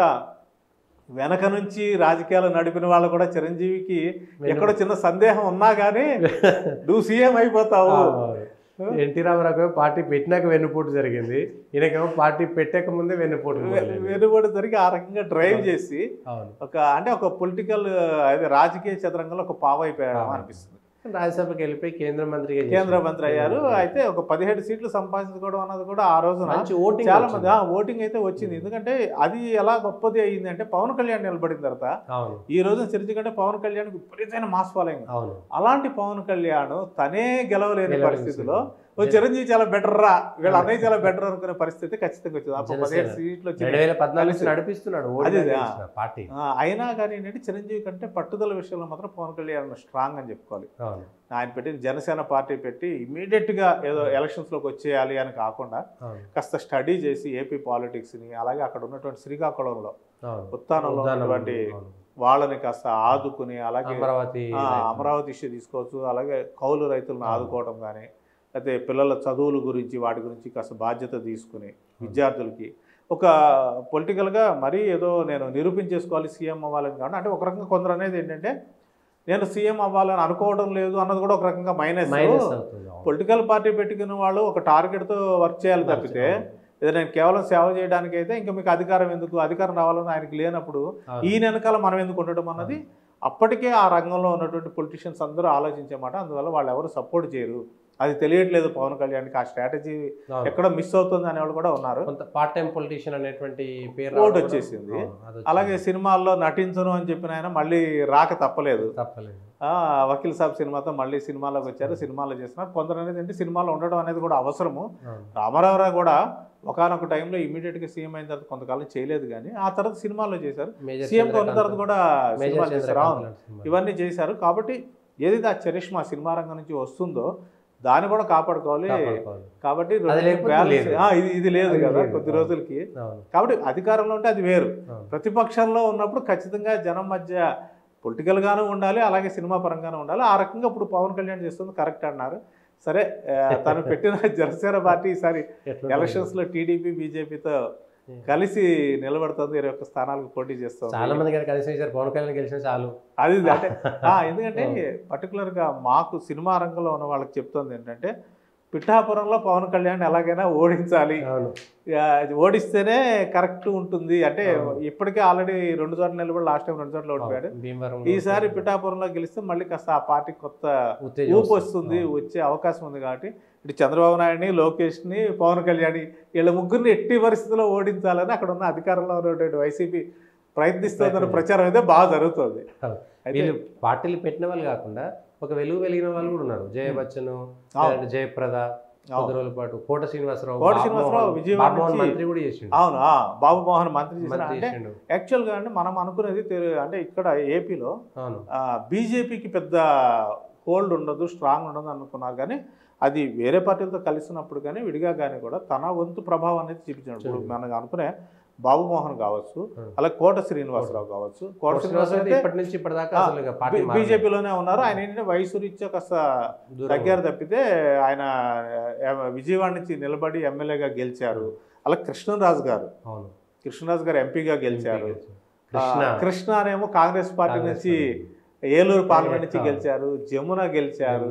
వెనక నుంచి రాజకీయాలు నడిపిన వాళ్ళు కూడా చిరంజీవికి ఎక్కడో చిన్న సందేహం ఉన్నా కానీ నువ్వు సీఎం అయిపోతావు ఎన్టీ రామారావు గారు పార్టీ పెట్టినాక వెన్నుపోటు జరిగింది ఈయనకేమో పార్టీ పెట్టక ముందే వెన్నుపోటు మొదలైంది. వెనుబడి జరిగి ఆ రకంగా డ్రైవ్ చేసి అవును ఒక అంటే ఒక పొలిటికల్ అదే రాజకీయ చదరంగంలో ఒక పావు అయిపోయాడు అవును. అనిపిస్తుంది రాజ్యసభకి వెళ్ళిపోయి కేంద్ర మంత్రిగా చేశారు. కేంద్ర మంత్రి అయ్యారు అయితే ఒక పదిహేడు సీట్లు సంపాదించుకోవడం అన్నది కూడా ఆ రోజున మంచి ఓటింగ్ చాలా వచ్చింది. మంది ఆ, ఓటింగ్ అయితే వచ్చింది ఎందుకంటే అది ఎలా గొప్పది అయ్యింది అంటే పవన్ కళ్యాణ్ నిలబడిన తర్వాత అవును ఈ రోజు చిరంజీవి కంటే పవన్ కళ్యాణ్ విపరీతమైన మాస్ ఫాలోయింగ్ అవును అలాంటి పవన్ కళ్యాణ్ తనే గెలవలేని గెలవలేని పరిస్థితిలో ఓ జన- చిరంజీవి చాలా బెటర్ రా వీళ్ళ అన్నయ్య చాలా బెటర్ అనుకునే పరిస్థితి ఖచ్చితంగా వచ్చింది అప్పుడు జనసేన. పదిహేడు సీట్లు రెండు వచ్చినాయి వేల పద్నాలుగు నుంచి కలిసి. నడిపిస్తున్నాడు అదే, ఓడినా అదే. గెలిచినా పార్టీ ఆ, అయినా కానీ ఏంటంటే చిరంజీవి కంటే పట్టుదల విషయంలో మాత్రం పవన్ కళ్యాణ్ స్ట్రాంగ్ అని చెప్పుకోవాలి అవును ఆయన పెట్టిన జనసేన పార్టీ పెట్టి ఇమీడియట్గా ఏదో ఎలక్షన్స్లోకి వచ్చేయాలి అని కాకుండా అవును కాస్త స్టడీ చేసి ఏపీ పాలిటిక్స్ని అలాగే అక్కడ ఉన్నటువంటి శ్రీకాకుళంలో అవును ఉత్తానంలో ఉద్దానం, ఉన్నటువంటి అవును. వాళ్ళని కాస్త ఆదుకుని అలాగే అమరావతి ఆ, రైతు. అమరావతి ఇష్యూ తీసుకోవచ్చు అలాగే కౌలు రైతులను అవును. ఆదుకోవడం కానీ అయితే పిల్లల చదువుల గురించి వాటి గురించి కాస్త బాధ్యత తీసుకుని విద్యార్థులకి ఒక పొలిటికల్గా మరీ ఏదో నేను నిరూపించేసుకోవాలి సీఎం అవ్వాలని కాదు అంటే ఒక రకంగా కొందరు అనేది ఏంటంటే నేను సీఎం అవ్వాలని అనుకోవడం లేదు అన్నది కూడా ఒక రకంగా మైనస్ మైనస్ అవుతుంది అవును. పొలిటికల్ పార్టీ పెట్టుకున్న వాళ్ళు ఒక టార్గెట్తో వర్క్ చేయాలి తప్పితే ఏదో నేను కేవలం సేవ చేయడానికి అయితే ఇంకా మీకు అధికారం ఎందుకు అధికారం రావాలని ఆయనకి లేనప్పుడు అవును. ఈయన వెనకాల మనం ఎందుకు ఉండడం అన్నది అప్పటికే ఆ రంగంలో ఉన్నటువంటి పొలిటీషియన్స్ అందరూ ఆలోచించేమాట అందువల్ల వాళ్ళు ఎవరు సపోర్ట్ చేయరు అది తెలియట్లేదు పవన్ కళ్యాణ్కి ఆ స్ట్రాటజీ అవును. ఎక్కడ మిస్ అవుతుంది అనే వాళ్ళు కూడా ఉన్నారు కొంత పార్ట్ టైం పొలిటీషియన్ అనేటువంటి పేరు ఓటు రావడం కూడా- వచ్చేసింది. అవును, అది వచ్చింది. అలాగే సినిమాల్లో నటించను అని చెప్పిన ఆయన మళ్ళీ రాక తప్పలేదు తప్పలేదు ఆ, వకీల్ సాబ్ సినిమాతో మళ్ళీ సినిమాలోకి వచ్చారు సినిమాలో చేస్తున్నారు కొందరు అనేది ఏంటి సినిమాలో ఉండడం అనేది కూడా అవసరము అవును. రామారావు కూడా ఒకనొక టైంలో ఇమీడియట్గా సీఎం అయిన తర్వాత కొంతకాలం చేయలేదు కానీ ఆ తర్వాత సినిమాల్లో చేశారు మేజర్ సీఎంగా ఉన్న చంద్రకాంత్ తర్వాత కూడా మేజర్ సినిమాలు చేశారు చంద్రకాంత్ అవును. లాంటి సినిమా. ఇవన్నీ చేశారు కాబట్టి ఏదైతే ఆ చరిష్మా సినిమా రంగం నుంచి వస్తుందో దాన్ని కూడా కాపాడుకోవాలి కాపాడుకోవాలి. కాబట్టి అది రెండు లేకపోతే balance- లేదు. ఆ, ఇది ఇది లేదు అది కదా లేదు. కొద్ది అవును. రోజులకి అవును, కాబట్టి అధికారంలో ఉంటే అది వేరు అవును. ప్రతిపక్షంలో ఉన్నప్పుడు ఖచ్చితంగా జనం మధ్య పొలిటికల్ గాను ఉండాలి అలాగే సినిమా పరంగానూ ఉండాలి ఆ రకంగా ఇప్పుడు పవన్ కళ్యాణ్ చేస్తుంది కరెక్ట్ అన్నారు సరే ఆ, తను పెట్టిన జనసేన పార్టీ ఈసారి ఎట్లుంటుంది? ఎలక్షన్స్ లో టీడీపీ బీజేపీతో కలిసి నిలబడుతుంది ఇరవై ఒక్క స్థానాలకు పోటీ చేస్తుంది చాలా మంది కానీ కలిసి వేశారు పవన్ కళ్యాణ్ గెలిచిన చాలు అది ఇది. అంటే ఆ, ఎందుకంటే particular గా మాకు సినిమా రంగంలో ఉన్న వాళ్ళకి చెప్తుంది ఏంటంటే పిఠాపురంలో పవన్ కళ్యాణ్ ఎలాగైనా ఓడించాలి అవును ఆ, అది ఓడిస్తేనే కరెక్ట్ ఉంటుంది అంటే అవును. ఇప్పటికే ఆల్రెడీ రెండు చోట్ల నిలబడి లాస్ట్ టైం రెండు చోట్ల ఓడిపోయాడు భీమవరం ఈసారి పిఠాపురంలో గెలిస్తే మళ్ళీ కాస్త ఆ పార్టీ కొత్త ఉత్తేజం ఊపు వస్తుంది వచ్చే అవకాశం ఉంది కాబట్టి ఇటు చంద్రబాబు నాయుడిని లోకేష్ని పవన్ కళ్యాణ్ వీళ్ళ ముగ్గురిని ఎట్టి పరిస్థితుల్లో ఓడించాలని అక్కడ ఉన్న అధికారంలో ఉన్నటువంటి వైసీపీ ప్రయత్నిస్తుందన్న ప్రచారం అయితే బాగా జరుగుతుంది అవును. అయితే వీళ్ళు పార్టీలు పెట్టిన వాళ్ళు కాకుండా ఒక వెలుగు వెలిగిన వాళ్ళు కూడా ఉన్నారు జయ బచ్చన్ అవును. జయప్రద కొద్ది రోజుల పాటు కోట శ్రీనివాసరావు కోట బాబు శ్రీనివాసరావు మోహన్- విజయవాడ బాబు మోహన్ నుంచి- మంత్రి కూడా చేసిండు అవును ఆ, బాబు మోహన్ మంత్రి చేసిన మంత్రి అంటే చేసిండు యాక్చువల్గా అంటే మనం అనుకునేది తెలు- అంటే ఇక్కడ ఏపీలో అవును బీజేపీకి పెద్ద హోల్డ్ ఉండదు స్ట్రాంగ్ ఉండదు అనుకున్నారు కానీ అది వేరే పార్టీలతో కలిసినప్పుడు కానీ విడిగా కానీ కూడా తన వంతు ప్రభావం అనేది చూపించాడు ఇప్పుడు చూపించాడు. మనం అనుకునే బాబు మోహన్ కావచ్చు Hmm. అలాగే కోట శ్రీనివాసరావు కావచ్చు కోట కోట శ్రీనివాసరావు శ్రీనివాసరావు అయితే ఇప్పటి నుంచి ఇప్పటిదాకా ఆ, అసలు ఇక పార్టీ బీ- మారలేదు. బీజేపీలోనే ఉన్నారు ఆయన ఏంటంటే వయసు రీత్యా కాస్త దూరం దగ్గర తప్పితే ఆయన ఆ, విజయవాడ నుంచి నిలబడి ఎమ్మెల్యేగా గెలిచారు అలాగే కృష్ణరాజు గారు అవును కృష్ణరాజు గారు ఎంపీగా గెలిచారు కృష్ణ ఆ, కృష్ణ అనేమో కాంగ్రెస్ పార్టీ కాంగ్రెస్ నుంచి పార్టీ. ఏలూరు పార్లమెంట్ నుంచి అవును. గెలిచారు జమున గెలిచారు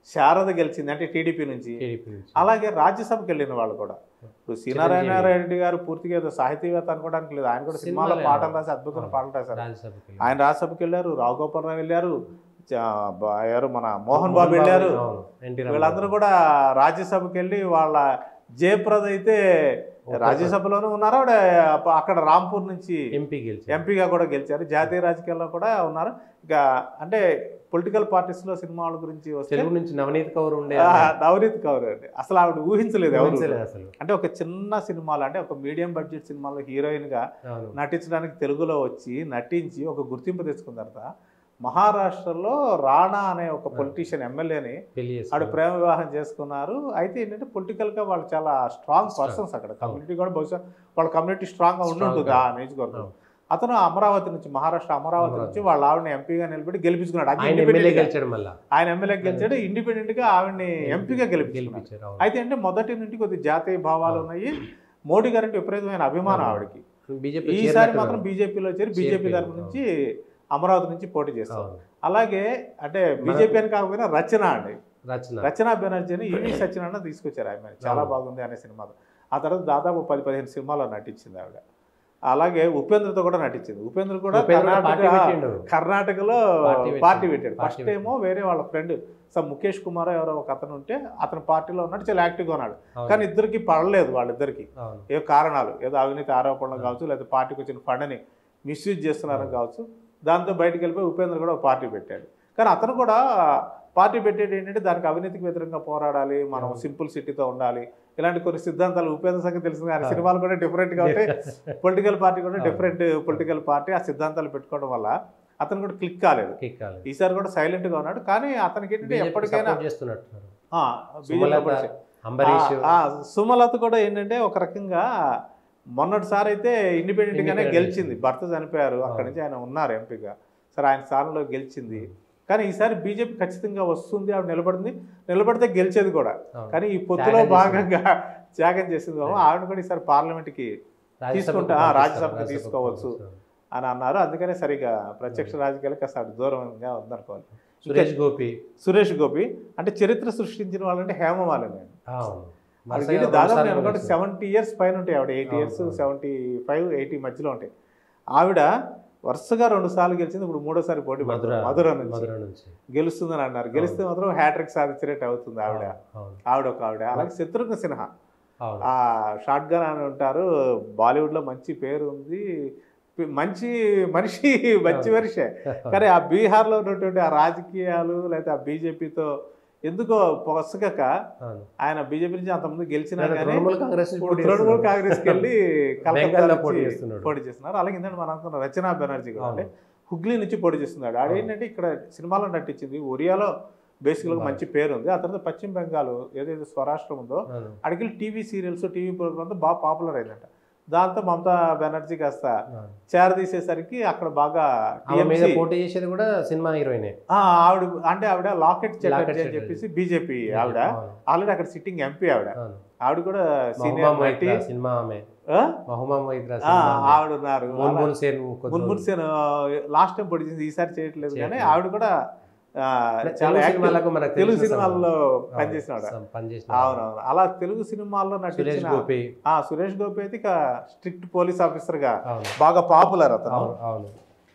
శారద గెలిచింది అంటే టీడీపీ నుంచి టీడీపీ నుంచి అలాగే రాజ్యసభకి వెళ్ళిన వాళ్ళు కూడా ఇప్పుడు సీనారాయణ రెడ్డి గారు పూర్తిగా ఏదో సాహితీవేత్త అనుకోవడానికి లేదు ఆయన కూడా సినిమాలో సినిమాలే. పాటలు రాసి అద్భుతమైన పాటలు రాశారు రాజ్యసభకి ఆయన రాజ్యసభకి వెళ్ళారు రావు గోపాలరావు వెళ్ళారు చ- బ- ఎవరు మన మోహన్ బాబు వెళ్ళారు అవును, ఎన్టీ రామారావు. వీళ్ళందరూ కూడా రాజ్యసభకి వెళ్ళి వాళ్ళ జయప్రద అయితే రాజ్యసభలోనూ ఉన్నారు ఆవిడ అప్ప- అక్కడ రాంపూర్ నుంచి ఎంపీ గెలిచి ఎంపీగా కూడా గెలిచారు జాతీయ రాజకీయాల్లో కూడా ఉన్నారు ఇక అంటే పొలిటికల్ పార్టీస్లో సినిమాల గురించి వస్తే తెలుగు నుంచి నవనీత్ కౌర్ ఉండే ఆ, నవనీత్ కౌర్ అండి అసలు ఆవిడ ఊహించలేదు ఎవరు ఊహించలేదు అసలు అంటే ఒక చిన్న సినిమాలు అంటే ఒక మీడియం బడ్జెట్ సినిమాలో హీరోయిన్ గా అవును నటించడానికి తెలుగులో వచ్చి నటించి ఒక గుర్తింపు తెచ్చుకున్న తర్వాత మహారాష్ట్రలో రాణా అనే ఒక పొలిటీషియన్ ఎమ్మెల్యేని పెళ్లి ఆవిడ చేసుకున్నారు. ప్రేమ వివాహం చేసుకున్నారు అయితే ఏంటంటే పొలిటికల్ గా వాళ్ళు చాలా స్ట్రాంగ్ పర్సన్స్ అక్కడ కమ్యూనిటీ కూడా బహుశా వాళ్ళ కమ్యూనిటీ స్ట్రాంగ్ గా ఉండి ఉంటుంది ఆ నియోజకవర్గం అవును. అతను అమరావతి నుంచి మహారాష్ట్ర అమరావతి నుంచి వాళ్ళ ఆవిడని ఎంపీగా నిలబెట్టి గెలిపించుకున్నాడు అది ఆయన independent ఎమ్మెల్యే గా. గెలిచాడు మళ్ళా ఆయన ఎమ్మెల్యే గెలిచాడు ఇండిపెండెంట్ గా ఆవిడని ఎంపీగా గెలిపించుకున్నాడు గెలిపించారు అవును. అయితే అంటే మొదటి నుండి కొద్ది జాతీయ భావాలు ఉన్నాయి మోడీ గారంటే విపరీతమైన అభిమానం ఆవిడకి బీజేపీ ఈసారి చేరినట్టు మాత్రం బీజేపీలో చేరి బీజేపీ చేరిపోయింది. తరపు నుంచి అమరావతి నుంచి పోటీ చేస్తారు అవును. అలాగే అంటే బీజేపీ అని కాకపోయినా రచన అండి రచన రచనా బెనర్జీని ఈవి సత్యనారాయణ తీసుకొచ్చారు ఆమె చాలా అవును. బాగుంది అనే సినిమాలో ఆ తర్వాత దాదాపు పది పదిహేను సినిమాల్లో నటించింది ఆవిడ అలాగే ఉపేంద్రతో కూడా నటించింది ఉపేంద్ర కూడా ఉపేంద్ర కూడా పార్టీ కర్ణాటక పెట్టిండు. కర్ణాటకలో పార్టీ పెట్టిండు. పార్టీ పెట్టాడు పార్టీ ఫస్ట్ ఏమో వేరే వాళ్ళ ఫ్రెండ్ సమ్ ముఖేష్ కుమార్ ఎవరో ఒక అతను ఉంటే అతను పార్టీలో ఉన్నాడు చాలా యాక్టివ్గా ఉన్నాడు అవును. కానీ ఇద్దరికి పడలేదు వాళ్ళిద్దరికి అవును. ఏ కారణాలు ఏదో అవినీతి ఆరోపణలు కావచ్చు లేదా పార్టీకి వచ్చిన ఫండ్ని మిస్యూజ్ చేస్తున్నారని కావచ్చు దాంతో బయటికి వెళ్ళిపోయి ఉపేంద్ర కూడా ఒక పార్టీ పెట్టాడు కానీ అతను కూడా పార్టీ పెట్టేది ఏంటంటే దానికి అవినీతికి వ్యతిరేకంగా పోరాడాలి మనం సింపుల్ సిటీతో ఉండాలి ఇలాంటి కొన్ని సిద్ధాంతాలు ఉపేంద్ర సంగతి తెలిసింది కానీ సినిమాలు కూడా డిఫరెంట్గా ఉంటాయి పొలిటికల్ పార్టీ కూడా డిఫరెంట్ పొలిటికల్ పార్టీ ఆ సిద్ధాంతాలు పెట్టుకోవడం వల్ల అతను కూడా క్లిక్ కాలేదు కిక్ కాలేదు. ఈసారి కూడా సైలెంట్ గా ఉన్నాడు కానీ అతనికి ఏంటంటే బీజేపీ ఎప్పటికైనా సపోర్ట్ చేస్తున్నట్టున్నారు ఆ, సుమలత, బీజేపీ అంబరీష్ ఆ, ఆ, సుమలత కూడా ఏంటంటే ఒక రకంగా మొన్నటిసారి అయితే ఇండిపెండెంట్ గానే Independent గెలిచింది భర్త చనిపోయారు అక్కడి అవును. నుంచి ఆయన ఉన్నారు ఎంపీగా సరే ఆయన స్థానంలో గెలిచింది కానీ ఈసారి బీజేపీ ఖచ్చితంగా వస్తుంది ఆవిడ నిలబడింది నిలబడితే గెలిచేది కూడా అవును. కానీ ఈ పొత్తులో త్యాగం భాగంగా త్యాగం చేసింది బాబు ఆవిడ కూడా ఈసారి పార్లమెంట్కి రాజ్యసభకు తీసుకుంటా, ఆ, పంపిస్తారు. రాజ్యసభకు రాజ్యసభకు తీసుకోవచ్చు. పంపిస్తారు. అని అన్నారు అందుకనే సరిగా ప్రత్యక్ష రాజకీయాలకు కాస్త అటు దూరంగా ఉందనుకోవాలి సురేష్ గోపి సురేష్ గోపి అంటే చరిత్ర సృష్టించిన వాళ్ళంటే హేమమాలిని అవును. వాళ్ళకి వరుసగా ఏంటి దాదాపు రెండుసార్లు నేను అనుకోండి గెలిచారు. సెవెంటీ ఇయర్స్ పైన ఉంటాయి ఆవిడ ఎయిటీ అవును, ఇయర్స్ అవును. సెవెంటీ ఫైవ్ ఎయిటీ మధ్యలో ఉంటాయి ఆవిడ వరుసగా రెండు సార్లు గెలిచింది ఇప్పుడు మూడోసారి పోటీ మధుర పడుతుంది మధుర నుంచి మధుర నుంచి గెలుస్తుందని అన్నారు గెలిస్తే మాత్రం హ్యాట్రిక్ సాధించినట్టు అవుతుంది ఆవిడ అవును ఆవిడ ఒక ఆవిడ అలాగే శత్రుఘ్న సిన్హా అవును ఆ షార్ట్ గన్ అని ఉంటారు బాలీవుడ్ లో మంచి పేరు ఉంది పి- మంచి మనిషి మంచి మనిషే కానీ ఆ బీహార్లో ఉన్నటువంటి ఆ రాజకీయాలు లేకపోతే ఆ బీజేపీతో ఎందుకో పొసగక అవును ఆయన బీజేపీ నుంచి అంతకుముందు గెలిచినా నేను కానీ తృణమూల్ కాంగ్రెస్ నుంచి పోటీ తృణమూల్ చేస్తున్నాడు. కాంగ్రెస్కి వెళ్ళి బెంగాల్లో కలకత్తా పోటీ నుంచి చేస్తున్నాడు. పోటీ చేస్తున్నారు అలాగే ఇందంటే మనం అనుకున్న రచనా బెనర్జీ కూడా అవును. అంటే హుగ్లీ నుంచి పోటీ చేస్తున్నాడు ఆడ అవును. ఏంటంటే ఇక్కడ సినిమాలో నటించింది ఒరియాలో బేసిక్గా అవును. మంచి పేరు ఉంది ఆ తర్వాత పశ్చిమ బెంగాల్ ఏదైతే స్వరాష్ట్రం ఉందో అవును. అడిగి టీవీ సీరియల్స్ టీవీ ప్రోగ్రామ్తో బాగా పాపులర్ అయిందంట దాంతో మమతా బెనర్జీ కాస్త అవును. చేరదీసేసరికి అక్కడ బాగా ఆమె మీద TMC పోటీ చేసేది కూడా సినిమా హీరోయినే ఆ, ఆవిడ అంటే ఆవిడ లాకెట్ చటర్జీ లాకెట్ అని చటర్జీ. చెప్పేసి బీజేపీ ఆవిడ అవును. ఆల్రెడీ అక్కడ సిట్టింగ్ ఎంపీ ఆవిడ అవును. ఆవిడ కూడా మహుమా సీనియర్ నటి మొయిత్రా సినిమా ఆమె ఆ? మహుమా మొయిత్రా ఆ, సినిమా ఆమె. ఆవిడ ఉన్నారు మున్మున్ సేన్ కొద్ది మున్మున్ రోజులు. సేన్ లాస్ట్ టైం పొడి చేసింది ఈసారి చేయట్లేదు కానీ చేయట్లేదు. ఆవిడ కూడా ఆ, తెలుగు చాలా యాక్టివ్. సినిమాలకు మనకు తెలుగు తెలిసిన సినిమాల్లో అవును. పనిచేసినాడు సం- పనిచేసిన అవునవును అలా తెలుగు సినిమాల్లో సురేష్ నటించిన గోపి ఆ, సురేష్ గోపి అయితే ఇక స్ట్రిక్ట్ పోలీస్ ఆఫీసర్ గా అవును బాగా పాపులర్ అతను అవును అవును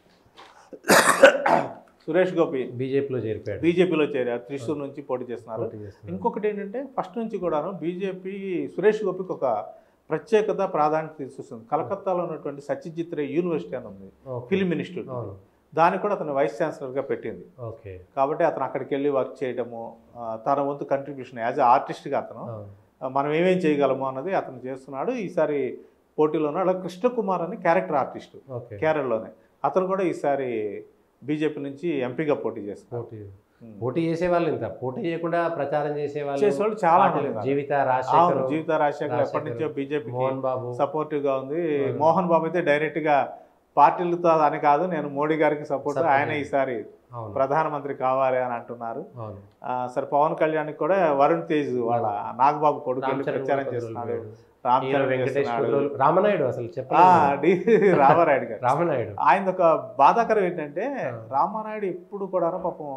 సురేష్ గోపి బీజేపీలో చేరిపోయాడు బీజేపీలో చేరారు త్రిశూర్ నుంచి పోటీ చేస్తున్నారు పోటీ చేస్తున్నాడు. ఇంకొకటి ఏంటంటే ఫస్ట్ నుంచి కూడాను బీజేపీ సురేష్ గోపికి ఒక ప్రత్యేకత ప్రాధాన్యత తీసుకొస్తుంది కలకత్తాలో ఉన్నటువంటి సత్యజిత్ రే యూనివర్సిటీ అని ఉంది ఓకే. ఫిల్మ్ ఇన్స్టిట్యూట్ అవును దానికి కూడా అతను వైస్ ఛాన్సలర్గా పెట్టింది ఓకే కాబట్టి అతను అక్కడికి వెళ్ళి వర్క్ చేయడము ఆ, తన వంతు కంట్రిబ్యూషన్ యాజ్ ఎ ఆర్టిస్ట్గా అతను అవును ఆ, మనం ఏమేం చేయగలము అన్నది అతను చేస్తున్నాడు ఈసారి పోటీలో ఉన్నాడు అలాగే కృష్ణకుమార్ అని క్యారెక్టర్ ఆర్టిస్ట్ ఓకే కేరళలోనే అతను కూడా ఈసారి బీజేపీ నుంచి ఎంపీగా పోటీ చేస్తున్నాడు పోటీ పోటీ చేసేవాళ్ళు ఇంత పోటీ చేయకుండా ప్రచారం చేసేవాళ్ళు చేసేవాళ్ళు చాలా మంది పార్టీలు ఉన్నారు. జీవిత అవును రాజశేఖర్ జీవిత రాజశేఖర్ ఎప్పటి నుంచో రాజశేఖర్, బీజేపీకి మోహన్ బాబు సపోర్టివ్ గా ఉంది అవును. మోహన్ బాబు అయితే డైరెక్ట్ గా పార్టీలతో అని కాదు నేను మోడీ గారికి సపోర్ట్ Support ఆయన చేయాలి. ఈసారి అవును ప్రధానమంత్రి కావాలి అని అంటున్నారు అవును ఆ, సరే పవన్ కళ్యాణ్ కూడా వరుణ్ తేజ్ వాళ్ళ నాగబాబు కొడుకు వెళ్ళి రామ్ చరణ్ ప్రచారం కూడా చేస్తున్నాడు కొద్ది రోజులు రామ్ హీరో చరణ్ వెంకటేష్ చేస్తున్నాడు కొద్ది రోజులు- రామనాయుడు అసలు ఆ, చెప్పలేదు డి రామారాయుడు గారు రామనాయుడు ఆయన ఒక బాధాకరం ఏంటంటే ఆ. రామానాయుడు ఎప్పుడు కూడా పాపం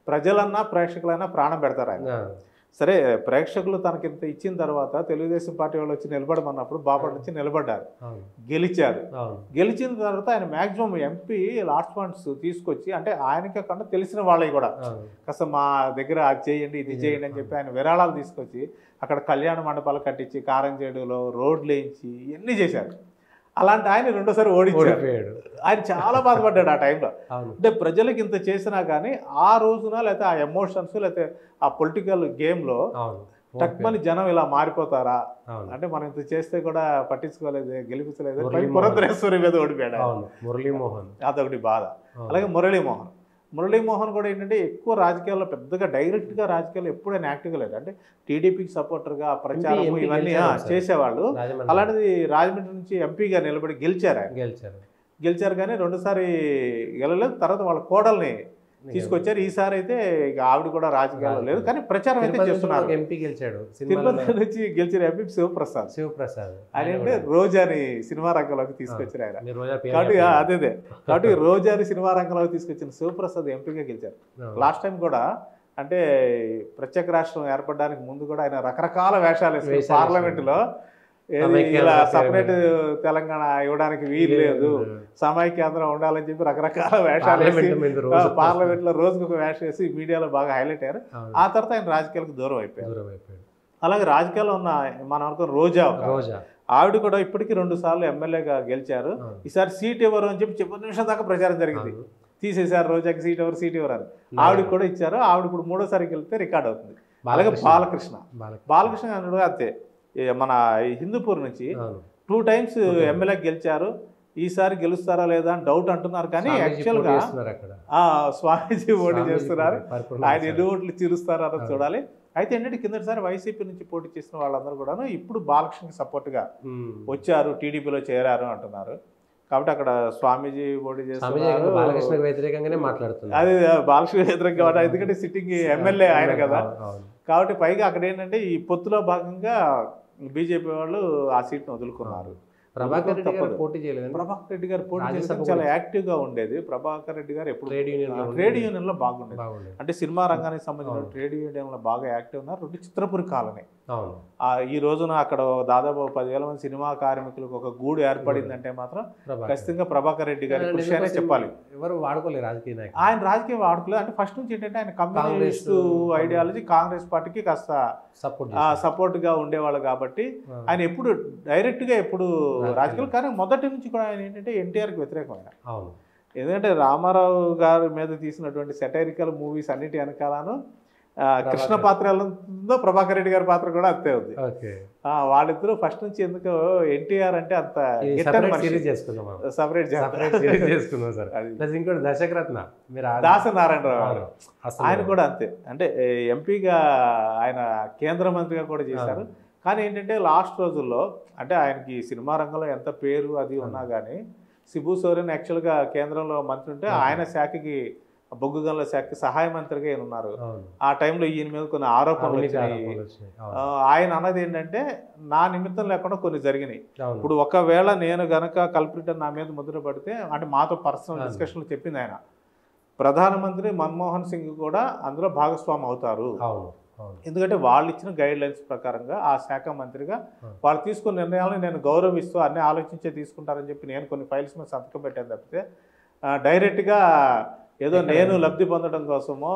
ప్రజలన్నా ప్రేక్షకులైనా ప్రాణం పెడతారు ఆయన ఆ, సరే ప్రేక్షకులు తనకి ఇంత ఇచ్చిన తర్వాత తెలుగుదేశం పార్టీ వాళ్ళు వచ్చి నిలబడమన్నప్పుడు బాపట్ నుంచి నిలబడ్డారు అవును గెలిచారు అవును గెలిచిన తర్వాత ఆయన మాక్సిమం ఎంపీ లాస్ట్ ఫండ్స్ తీసుకొచ్చి అంటే ఆయనకే కన్నా తెలిసిన వాళ్ళవి కూడా అవును కాస్త మా దగ్గర అది చేయండి ఇది చేయండి అని చెప్పి ఆయన విరాళాలు తీసుకొచ్చి అక్కడ కళ్యాణ మండపాలు కట్టించి కారంచేడులో రోడ్లు వేయించి ఇవన్నీ చేశారు అలాంటి ఆయన రెండోసారి ఓడించారు ఓడిపోయాడు ఆయన చాలా బాధపడ్డాడు ఆ టైంలో అవును అంటే ప్రజలకు ఇంత చేసినా కానీ ఆ రోజున లేకపోతే ఆ ఎమోషన్స్ లేకపోతే ఆ పొలిటికల్ గేమ్లో అవును టక్మని జనం ఇలా మారిపోతారా అవును అంటే మనం ఇంత చేస్తే కూడా పట్టించుకోలేదు గెలిపించలేదు మురళీ పై మోహన్. పురంధరేశ్వరి మీద ఓడిపోయాడు ఆయన. అవును మురళీమోహన్ అదొకటి బాధ అవును. అలాగే మురళీమోహన్ మురళీమోహన్ కూడా ఏంటంటే ఎక్కువ రాజకీయాల్లో పెద్దగా డైరెక్ట్గా రాజకీయాల్లో ఎప్పుడైనా యాక్టివ్గా లేదు అంటే టీడీపీకి సపోర్టర్గా ప్రచారం ఎంపీ ఇవన్నీ గెలిచారు ఆ, ఒకసారి. చేసేవాళ్ళు రాజమండ్రి అలాంటిది రాజమండ్రి నుంచి ఎంపీగా నిలబడి గెలిచారు ఆయన గెలిచారు గెలిచారు కానీ రెండోసారి గెలలేదు తర్వాత వాళ్ళ కోడల్ని తీసుకొచ్చారు ఈసారి అయితే ఇక ఆవిడ కూడా రాజకీయాల్లో లేదు కానీ ప్రచారం అయితే తిరుపతి నుంచి చేస్తున్నారు ఒక ఎంపీ గెలిచాడు సినిమాలో తిరుపతి నుంచి గెలిచిన ఎంపీ శివప్రసాద్ శివప్రసాద్ ఆయన ఏంటంటే రోజాని సినిమా రంగంలోకి తీసుకొచ్చారు ఆయన మీరు రోజా పేరు కాబట్టి ఆ, చెప్పండి. అదే అదే కాబట్టి రోజాని సినిమా రంగంలోకి తీసుకొచ్చిన శివప్రసాద్ ఎంపీగా గెలిచారు అవును. లాస్ట్ టైం కూడా అంటే ప్రత్యేక రాష్ట్రం ఏర్పడడానికి ముందు కూడా ఆయన రకరకాల వేషాలు వేసుకుని వేషాలు పార్లమెంటులో ఏది సమైక్యాంధ్ర ఇలా పేరు సపరేట్ తెలంగాణ ఇవ్వడానికి వీలు లేదు సమైక్యాంధ్రం ఉండాలని చెప్పి రకరకాల వేషాలు వేసి పార్లమెంట్ మీద రోజు పార్లమెంట్ లో రోజుకు ఒక వేషం వేసి మీడియాలో బాగా హైలైట్ అయ్యారు అవును. ఆ తర్వాత ఆయన రాజకీయాలకు దూరం అయిపోయారు దూరం అయిపోయాడు అలాగే రాజకీయాల్లో ఉన్న మనం అనుకున్న రోజా ఒక రోజా ఆవిడ కూడా ఇప్పటికీ రెండు సార్లు ఎమ్మెల్యేగా గెలిచారు అవును. ఈసారి సీట్ ఇవ్వరు అని చెప్పి చివరి నిమిషం దాకా ప్రచారం జరిగింది అవును. తీసేశారు రోజాకి సీట్ ఎవరు సీట్ ఎవరు అని ఆవిడకి కూడా ఇచ్చారు ఆవిడ ఇప్పుడు మూడోసారి వెళ్తే రికార్డ్ అవుతుంది అలాగే బాలకృష్ణ. బాలకృష్ణ బాలకృష్ణ. బాలకృష్ణ గారు కూడా అంతే ఈ మన ఈ హిందూపూర్ నుంచి అవును. టూ టైమ్స్ ఎమ్మెల్యే గెలిచారు ఈసారి గెలుస్తారా లేదా అని డౌట్ అంటున్నారు కానీ స్వామీజీ యాక్చువల్ పోటీ గా చేస్తున్నారు అక్కడ ఆ, స్వామీజీ పోటీ స్వామీజీ చేస్తున్నారు పోటీ, పరిపూర్ణ ఆయన చేశారు. ఎన్ని ఓట్లు చిరుస్తారో అన్నది అవును. చూడాలి అయితే ఏంటంటే కిందటిసారి వైసీపీ నుంచి పోటీ చేసిన వాళ్ళందరూ కూడా ఇప్పుడు బాలకృష్ణకి సపోర్ట్ గా ఉమ్. వచ్చారు టీడీపీలో చేరారు అంటున్నారు కాబట్టి అక్కడ స్వామీజీ పోటీ స్వామీజీ చేస్తున్నారు బాలకృష్ణకు వ్యతిరేకంగానే మాట్లాడుతున్నారు అది బాలకృష్ణ వ్యతిరేకంగా కాబట్టి ఎందుకంటే సిట్టింగ్ ఎమ్మెల్యే ఆయన కదా అవును, అవును. కాబట్టి పైగా అక్కడ ఏంటంటే ఈ పొత్తులో భాగంగా బీజేపీ వాళ్ళు ఆ సీట్ను వదులుకున్నారు ప్రభాకర్ రెడ్డి గారు తప్పదు. పోటీ చేయలేదు ప్రభాకర్ రెడ్డి గారు పోటీ రాజ్యసభ చేస్తే చాలా యాక్టివ్ గా ఉండేది ప్రభాకర్ రెడ్డి గారు ఎప్పుడు ట్రేడ్ యూనియన్ లో ట్రేడ్ యూనియన్ లో బాగుండేది బాగుండేది అంటే సినిమా రంగానికి సంబంధించిన అవును. ట్రేడ్ యూనియన్ లో బాగా యాక్టివ్ ఉన్నారు రెండు చిత్రపురి కాలనీ అవును ఆ ఈ రోజున అక్కడ దాదాపు పదివేల మంది సినిమా కార్మికులకు ఒక గూడు ఏర్పడిందంటే మాత్రం ప్రభాకర్ ఖచ్చితంగా ప్రభాకర్ రెడ్డి గారి ఆయన కృషి అనే ఎందుకోసం చెప్పాలి ఎవరు వాడుకోలేరు రాజకీయ నాయకులు ఆయన రాజకీయ వాడుకలు అంటే ఫస్ట్ నుంచి ఏంటంటే ఆయన కమ్యూనిస్ట్ కాంగ్రెస్ ఐడియాలజీ కాంగ్రెస్ పార్టీకి కాస్త సపోర్ట్ సపోర్ట్ గా ఉండేవాళ్ళు కాబట్టి ఆయన ఎప్పుడు డైరెక్ట్ గా ఎప్పుడు రాజకీయాలు. రాజకీయాలు కానీ మొదటి నుంచి కూడా ఆయన ఏంటంటే ఎన్టీఆర్కి వ్యతిరేకమైన అవును ఎందుకంటే రామారావు గారి మీద తీసినటువంటి సెటైరికల్ మూవీస్ అన్నిటి వెనకాలను ఆ, కృష్ణ పాత్ర ఎలా ఉందో ప్రభాకర్ రెడ్డి గారి పాత్ర కూడా అంతే ఉంది ఓకే ఆ, వాళ్ళిద్దరూ ఫస్ట్ నుంచి ఎందుకో ఎన్టీఆర్ అంటే అంత సపరేట్ సిరీస్ చేసుకుందాం మనం సపరేట్ సపరేట్ సిరీస్ చేసుకుందాం సార్ అది ప్లస్ ఇంకోటి దశకరత్న మీరు ఆ- దాస నారాయణరావు గారు అవును. అసలు ఆయన కూడా అంతే అంటే ఏ, ఎంపీగా ఆయన కేంద్ర మంత్రిగా కూడా చేశారు కానీ ఏంటంటే లాస్ట్ రోజుల్లో అంటే ఆయనకి సినిమా రంగంలో ఎంత పేరు అది ఉన్నా కానీ సిబు సోరెన్ యాక్చువల్గా కేంద్రంలో మంత్రి ఉంటే అవును. ఆయన శాఖకి బొగ్గు గనుల శాఖకి సహాయ మంత్రిగా ఈయన ఉన్నారు అవును ఆ టైంలో ఈయన మీద కొన్ని ఆరోపణలు అవినీతి వచ్చినాయి ఆరోపణలు వచ్చినాయి. ఆ, అవును. ఆయన అన్నది ఏంటంటే నా నిమిత్తం లేకుండా కొన్ని జరిగినాయి అవును. ఇప్పుడు ఒకవేళ నేను గనక కల్పిట్ నా మీద ముద్ర పడితే అంటే మాతో పర్సనల్ అవును. డిస్కషన్లు చెప్పింది ఆయన ప్రధానమంత్రి మన్మోహన్ సింగ్ కూడా అందులో భాగస్వామి అవుతారు అవును అవును ఎందుకంటే వాళ్ళు ఇచ్చిన గైడ్ లైన్స్ ప్రకారంగా ఆ శాఖ మంత్రిగా అవును. వాళ్ళు తీసుకున్న నిర్ణయాలను నేను గౌరవిస్తూ అన్ని ఆలోచించే తీసుకుంటారని చెప్పి నేను కొన్ని ఫైల్స్ మీద సంతకం పెట్టాను తప్పితే ఆ, డైరెక్ట్గా ఏదో ఎక్కడ? నేను లబ్ధి పొందడం కోసమో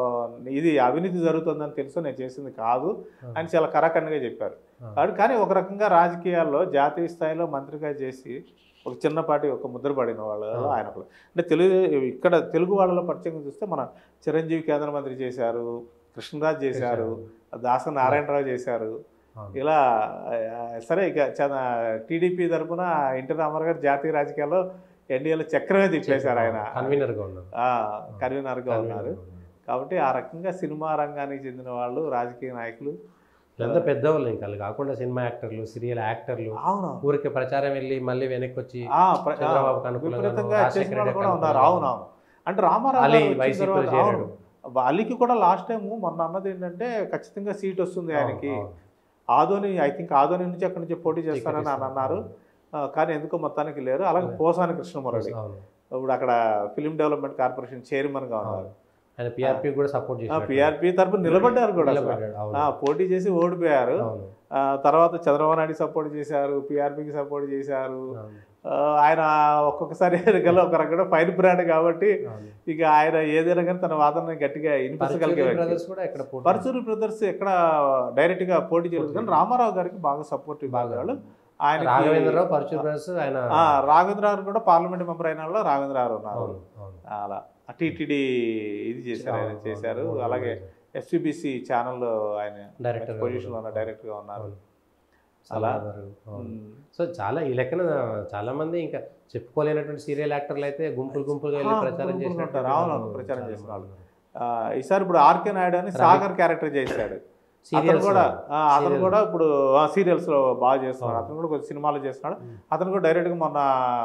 ఇది అవినీతి జరుగుతుందని తెలుసు నేను చేసింది కాదు అని చాలా కరాఖండిగా చెప్పారు అవును. కాబట్టి కానీ ఒక రకంగా రాజకీయాల్లో జాతీయ స్థాయిలో మంత్రిగా చేసి ఒక చిన్నపాటి ఒక ముద్ర పడిన వాళ్ళు అవును. ఆయన ఒకరు. అంటే తెలుగు ఇక్కడ తెలుగు వాళ్ళలో పరిచయం చూస్తే మన చిరంజీవి కేంద్ర మంత్రి చేశారు కృష్ణరాజు చేశారు దాస నారాయణరావు చేశారు అవును. ఇలా ఆ, సరే ఇక టీడీపీ తరఫున ఎన్టీ రామారావు గారు జాతీయ రాజకీయాల్లో ఎన్డీఏలో చక్రమే తిప్పేశారు ఆయన కన్వీనర్ గా ఉన్నారు ఆ, కన్వీనర్గా ఉన్నారు కన్వీనర్ గా ఉన్నారు. కాబట్టి ఆ రకంగా సినిమా రంగానికి చెందిన వాళ్ళు రాజకీయ నాయకులు వీళ్ళంతా పెద్దవాళ్ళు ఇంకా వాళ్ళు కాకుండా సినిమా యాక్టర్లు సీరియల్ యాక్టర్లు అవును ఊరికి ప్రచారం వెళ్ళి మళ్ళీ వెనక్కి వచ్చి ఆ, ప్ర- ఆ, చంద్రబాబుకు అనుకూలంగాను, విపరీతంగా రాజశేఖర చేసిన వాళ్ళు రెడ్డికి కూడా ఉన్నారు అనుకూలంగాను. అవును అవును అంటే రామారావు అలీ గారు వచ్చిన వైసీపీలో తర్వాత చేరాడు. అవును అలీకి కూడా లాస్ట్ టైం మొన్న అన్నది ఏంటంటే ఖచ్చితంగా సీట్ వస్తుంది ఆయనకి అవును, అవును. ఆదోని ఐ థింక్ ఆదోని నుంచి అక్కడి నుంచి పోటీ చేస్తానని అని అన్నారు ఆ, కానీ ఎందుకో మొత్తానికి లేరు అలాగే అవును. పోసాని కృష్ణమురళి అవును ఇప్పుడు అక్కడ ఫిలిం డెవలప్మెంట్ కార్పొరేషన్ చైర్మన్ గా ఉన్నారు ఆయన పిఆర్పి కూడా సపోర్ట్ చేశారు పిఆర్పి తరపున నిలబడ్డారు కూడా అసలు. నిలబడ్డాడు, అవును. ఆ, పోటీ చేసి ఓడిపోయారు అవును ఆ, తర్వాత చంద్రబాబు నాయుడు సపోర్ట్ చేశారు పిఆర్పికి సపోర్ట్ చేశారు అవును, ఆ, ఆయన ఒక్కొక్కసారి ఎన్నికల్లో ఒక రకంగా ఫైర్ బ్రాండ్ కాబట్టి అవును. ఇక ఆయన ఏదైనా కానీ తన వాదన గట్టిగా పరచూరి వినిపించగలిగే వ్యక్తి. బ్రదర్స్ కూడా ఎక్కడ పోటీ పరచూరి బ్రదర్స్ ఎక్కడ డైరెక్ట్ గా పోటీ చేయలేదు కానీ రామారావు గారికి బాగా సపోర్ట్ బాగా వాళ్ళు ఆయన రాఘవేంద్రరావు పరచూరి బ్రదర్స్ ఆయన రాఘవేంద్ర గారు కూడా పార్లమెంట్ మెంబర్ అయిన వాళ్ళు రాఘవేంద్ర గారు ఉన్నారు అవును అవును అలా టీటీడీ ఇది చేశారు ఆయన అవును, చేశారు అవును, అలాగే ఎస్పీబీసీ ఛానల్లో ఆయన డైరెక్టర్ పొజిషన్ ఉన్న డైరెక్టర్ గా ఉన్నారు అవును. అలా. సలహాదారు, అవును. ఉమ్. సో చాలా ఈ లెక్కన చాలా మంది ఇంకా చెప్పుకోలేనటువంటి సీరియల్ యాక్టర్లు అయితే గుంపులు గుంపులుగా వెళ్ళి ఆ, ప్రచారం గుంపులు చేసినట్టు ఉంటారు. అవును, అవును, చాలా ప్రచారం మంది చేసిన వాళ్ళు. ఉన్నారు. ఆ, ఈసారి ఇప్పుడు ఆర్కే నాయుడు అని సాగర్ క్యారెక్టర్ చేశాడు అతను Serials కూడా లో. ఆ, అతను Serials. కూడా ఇప్పుడు సీరియల్స్ లో బాగా చేస్తున్నాడు అవును. అతను కూడా కొన్ని సినిమాలు చేస్తున్నాడు ఉమ్. అతను కూడా డైరెక్ట్ గా మొన్న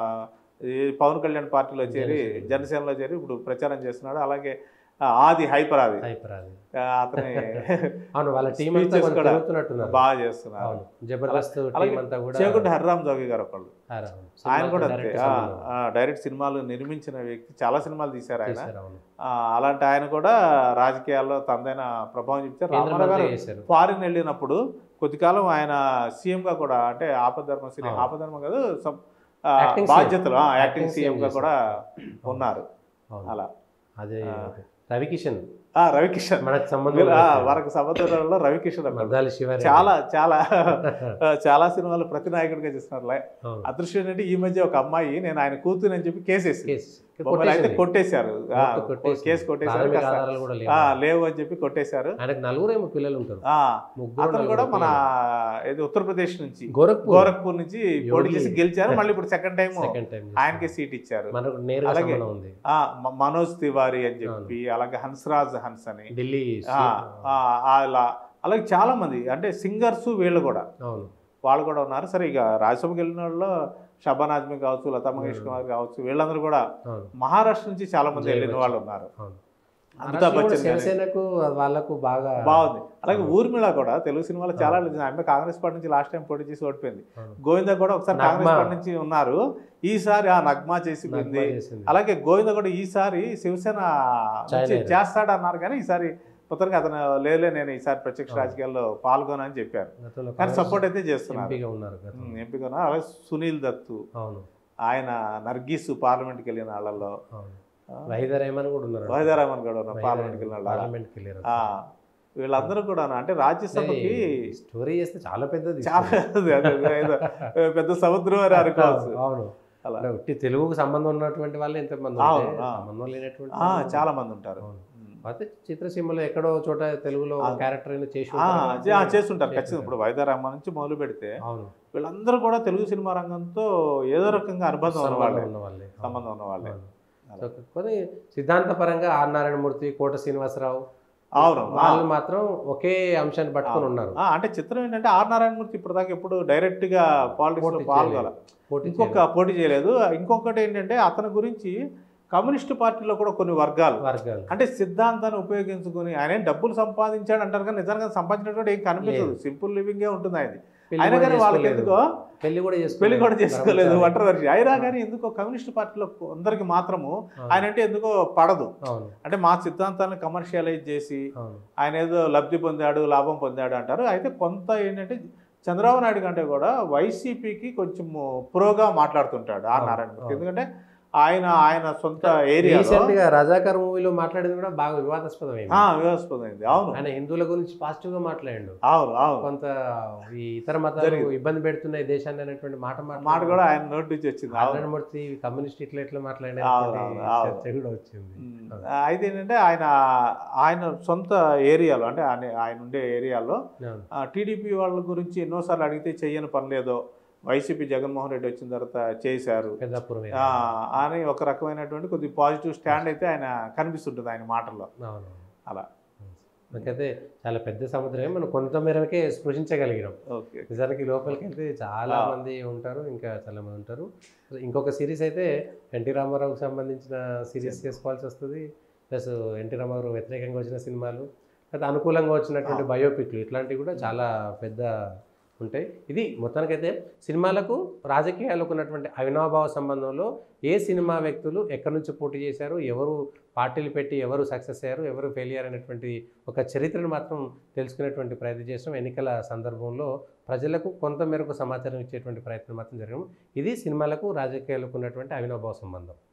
ఈ పవన్ కళ్యాణ్ పార్టీలో చేరి జనసేన. జనసేనలో చేరి ఇప్పుడు ప్రచారం చేస్తున్నాడు అలాగే ఆ, ఆది హైపర్ ఆది హైపర్ అది. ఆ, అతని అవును వాళ్ళ టీం అంతా Speeches కొంచెం కూడా తిరుగుతున్నట్టున్నారు బాగా చేస్తున్నారు అవును జబర్దస్త్ అలాగే టీం అంతా కూడా చేకుంటే హరిరామ్ జోగి గారు ఒకళ్ళు ఆ, అవును. ఆయన సినిమాతో కూడా అంతే direct ఆ, సంబంధం. ఆ, డైరెక్ట్ సినిమాలు నిర్మించిన వ్యక్తి చాలా సినిమాలు తీశారు ఆయన చేశారు, అవును. ఆ, అలాంటి ఆయన కూడా రాజకీయాల్లో తనదైన ప్రభావం చూపించారు కేంద్ర రామారావు మంత్రి గారు చేశారు ఫారిన్ వెళ్ళినప్పుడు కొద్ది కాలం ఆయన సీఎం గా కూడా అంటే ఆపధర్మ శ్రీ అవును. ఆపధర్మం కాదు some, ఆ, Acting CM. బాధ్యతలు Acting యాక్టింగ్ CM సీఎం గా కూడా చేశారు. ఉన్నారు అవును. అలా అదే ఆ. రవికిషన్ ఆ, రవికిషన్ మనకు సంబంధం వీళ్ళ- ఆ, లేదు. వరకు సంవత్సరాల్లో రవికిషన్ ఒకడు. మద్దాలి శివారెడ్డి. చాలా చాలా ఆ, చాలా సినిమాలు ప్రతి నాయకుడిగా చేస్తున్నారు లై- అవును. అదృష్టం ఏంటంటే ఈ మధ్య ఒక అమ్మాయి నేను ఆయన కూతురు అని చెప్పి కేసేసి కేసు. బొమ్మలు అయితే కొట్టేసింది. కొట్టేశారు ఆ, కోర్టు కొట్టేసింది. కేసు కొట్టేశారు ప్రాథమిక కాస్త- ఆధారాలు కూడా లేవు. ఆ, లేవు అని చెప్పి కొట్టేశారు ఆయనకు నలుగురేమో పిల్లలు ఉంటారు ఆ, ముగ్గురు అతను నలుగురు కూడా మన పిల్లలు. ఏది ఉత్తరప్రదేశ్ నుంచి గోరఖ్పూర్ గోరఖ్పూర్ నుంచి పోటీ యోగి. చేసి గెలిచారు మళ్ళీ ఇప్పుడు సెకండ్ టైం సెకండ్ టైం ఆయనకే సీట్ ఇచ్చారు మనకు నేరుగా అలాగే సంబంధం ఉంది ఆ మ- మనోజ్ తివారీ అని చెప్పి అలాగే హన్స్రాజ్ హన్స్ అని ఢిల్లీ ఆ, ఆ, అలా అలాగే చాలా మంది అంటే సింగర్స్ వీళ్ళు కూడా అవును వాళ్ళు కూడా ఉన్నారు సరే ఇక రాజ్యసభకి వెళ్ళిన వాళ్ళు షబాన్ ఆజ్మీ కావచ్చు లతా మంగేష్కర్ కావచ్చు వీళ్ళందరూ కూడా అవును మహారాష్ట్ర నుంచి చాలా మంది జై వెళ్ళిన బచ్చన్. వాళ్ళు ఉన్నారు అవును అమితాబ్ మహారాష్ట్రలో కూడా బచ్చన్ గాని. శివసేనకు వాళ్ళకు బాగా బాగుంది అలాగే అవును. ఊర్మిళ కూడా తెలుగు సినిమాలో చాలా అవును. లేదు. ఆమె కాంగ్రెస్ పార్టీ నుంచి లాస్ట్ టైం పోటీ చేసి ఓడిపోయింది అవును. గోవింద కూడా ఒకసారి నగ్మా. కాంగ్రెస్ పార్టీ నుంచి ఉన్నారు ఈసారి ఆ నగ్మా చేసి నగ్మా పోయింది చేసింది. అలాగే గోవింద కూడా ఈసారి శివసేన నుంచి Join చేస్తాడు అన్నారు కానీ ఈసారి మొత్తానికి అతను లేలే నేను ఈసారి ప్రత్యక్ష అవును. రాజకీయాల్లో పాల్గొనని చెప్పారు గతంలో కానీ కాంగ్రెస్ సపోర్ట్ అయితే చేస్తున్నారు ఎంపీగా ఉన్నారు గతంలో. ఉమ్, ఎంపిక ఉన్నారు అలాగే సునీల్ దత్తు అవును ఆయన నర్గీస్ పార్లమెంట్కి వెళ్ళిన వాళ్ళలో అవును వహీదా రెహమాన్ కూడా ఉన్నారు వైదారామన్ కూడా ఉన్నారు వహీదా పార్లమెంట్కి వెళ్ళిన వాళ్ళ పార్లమెంట్కి వెళ్ళారు ఆ, వీళ్ళందరూ కూడా అంటే రాజ్యసభకి స్టోరీ చేస్తే చాలా పెద్దది చాలా అది- అది ఏదో పెద్ద సముద్రం అని అనుకోవచ్చు అవును అలా అంటే ఉట్టి తెలుగుకు సంబంధం ఉన్నటువంటి వాళ్ళు ఎంతమంది అవును, ఉంటే ఆ. సంబంధం లేనటువంటి ఆ, వాళ్ళు- చాలా మంది ఉంటారు అవును. ఉమ్. అయితే చిత్రసీమలో ఎక్కడో చోట తెలుగులో ఆ. క్యారెక్టర్ అయినా చేసి ఆ, ఉంటారు చే- ఆ, కాబట్టి చేస్తుంటారు ఖచ్చితంగా చేస్తుంటారు. ఇప్పుడు వైద్యరామ నుంచి మొదలు పెడితే అవును వీళ్ళందరూ కూడా తెలుగు సినిమా రంగంతో ఏదో రకంగా అనుబంధం ఉన్న వాళ్ళే సంబంధం ఉన్న వాళ్ళే సంబంధం ఉన్న వాళ్ళే అవును. సో కొన్ని సిద్ధాంతపరంగా ఆర్ నారాయణమూర్తి కోట శ్రీనివాసరావు అవును ఆ, వాళ్ళు మాత్రం ఒకే అంశాన్ని పట్టుకొని ఉన్నారు ఆ, అంటే చిత్రం ఏంటంటే ఆర్ నారాయణమూర్తి ఇప్పటిదాకా ఎప్పుడు డైరెక్ట్ గా పాలిటిక్స్ లో పోటీ పాల్గొన పోటీ ఇంకొక పోటీ చేయలేదు ఇంకొకటి ఏంటంటే అతని గురించి కమ్యూనిస్ట్ పార్టీలో కూడా కొన్ని వర్గాలు చేయలేదు. వర్గాలు అంటే సిద్ధాంతాన్ని ఉపయోగించుకుని ఆయన ఏం డబ్బులు సంపాదించాడు అంటారు కానీ నిజంగా సంపాదించినట్టు ఏం కనిపించదు సింపుల్ లివింగే ఉంటుంది ఆయన పెళ్లి అయినా కూడా కానీ వాళ్ళకి చేసుకోలేదు. ఎందుకో పెళ్లి కూడా పెళ్లి కూడా చేసుకోలేదు బ్రహ్మచారి. ఒంటరి వర్షి అయినా కానీ ఎందుకో కమ్యూనిస్ట్ పార్టీలో అందరికి మాత్రము అవును. ఆయన అంటే ఎందుకో పడదు అవును అంటే మా సిద్ధాంతాన్ని కమర్షియలైజ్ చేసి అవును ఆయన ఏదో లబ్ధి పొందాడు లాభం పొందాడు అంటారు అయితే కొంత ఏంటంటే చంద్రబాబు నాయుడు కంటే కూడా వైసీపీకి కొంచెం ప్రోగా మాట్లాడుతుంటాడు ఆ అవును, నారాయణ అవును. ఎందుకంటే ఆయన ఆయన సొంత ఏరియాలో రీసెంట్ గా రజాకర్ మూవీలో మాట్లాడింది కూడా బాగా వివాదాస్పదమైంది ఆ, వివాదాస్పదమైంది అవును ఆయన హిందువుల గురించి పాజిటివ్ గా మాట్లాడిండు అవును అవును కొంత ఈ ఇతర మతాలు జరిగింది. ఇబ్బంది పెడుతున్నాయి దేశాన్ని అనేటువంటి మాట మాట కూడా ఆయన నోటి నుంచి వచ్చింది అవును నారాయణమూర్తి కమ్యూనిస్ట్ ఇట్లా ఇట్లా అవును, మాట్లాడినటువంటి అవును, అవును. చర్చ కూడా వచ్చింది ఉమ్, అయితే ఏంటంటే ఆయన ఆయన సొంత ఏరియాలో అంటే ఆయన ఆయన ఉండే ఏరియాలో అవును. టీడీపీ వాళ్ళ గురించి ఎన్నోసార్లు అడిగితే చెయ్యని పని లేదో వైసీపీ జగన్మోహన్ రెడ్డి వచ్చిన తర్వాత చేశారు పెద్దాపురం ఆ, అని ఒక రకమైనటువంటి కొద్ది పాజిటివ్ స్టాండ్ అయితే ఆయన కనిపిస్తుంటుంది ఆయన మాటల్లో అవును అలా. నాకైతే చాలా పెద్ద సముద్రమే మనం కొంత మేరకే స్పృశించగలిగినాం ఓకే నిజానికి లోపలికి వెళ్తే చాలా ఆ. మంది ఉంటారు ఇంకా చాలా మంది ఉంటారు ఇంకొక సిరీస్ అయితే ఎన్టీ రామారావుకి సంబంధించిన సిరీస్ చేసుకోవాల్సి వస్తుంది ప్లస్ ఎన్టీ రామారావు వ్యతిరేకంగా వచ్చిన సినిమాలు లేదా అనుకూలంగా వచ్చినటువంటి ఆ. బయోపిక్లు ఇట్లాంటివి కూడా చాలా పెద్ద ఉంటాయి ఇది మొత్తానికైతే సినిమాలకు రాజకీయాలకు ఉన్నటువంటి అవినాభావ సంబంధంలో ఏ సినిమా వ్యక్తులు ఎక్కడి నుంచి పోటీ చేశారు ఎవరు పార్టీలు పెట్టి ఎవరు సక్సెస్ అయ్యారు ఎవరు ఫెయిలియర్ అనేటువంటి ఒక చరిత్రను మాత్రం తెలుసుకునేటువంటి ప్రయత్నం చేసాం ఎన్నికల సందర్భంలో ప్రజలకు కొంత మేరకు సమాచారం ఇచ్చేటువంటి ప్రయత్నం మాత్రం జరగడం ఇది సినిమాలకు రాజకీయాలకు ఉన్నటువంటి అవినాభావ సంబంధం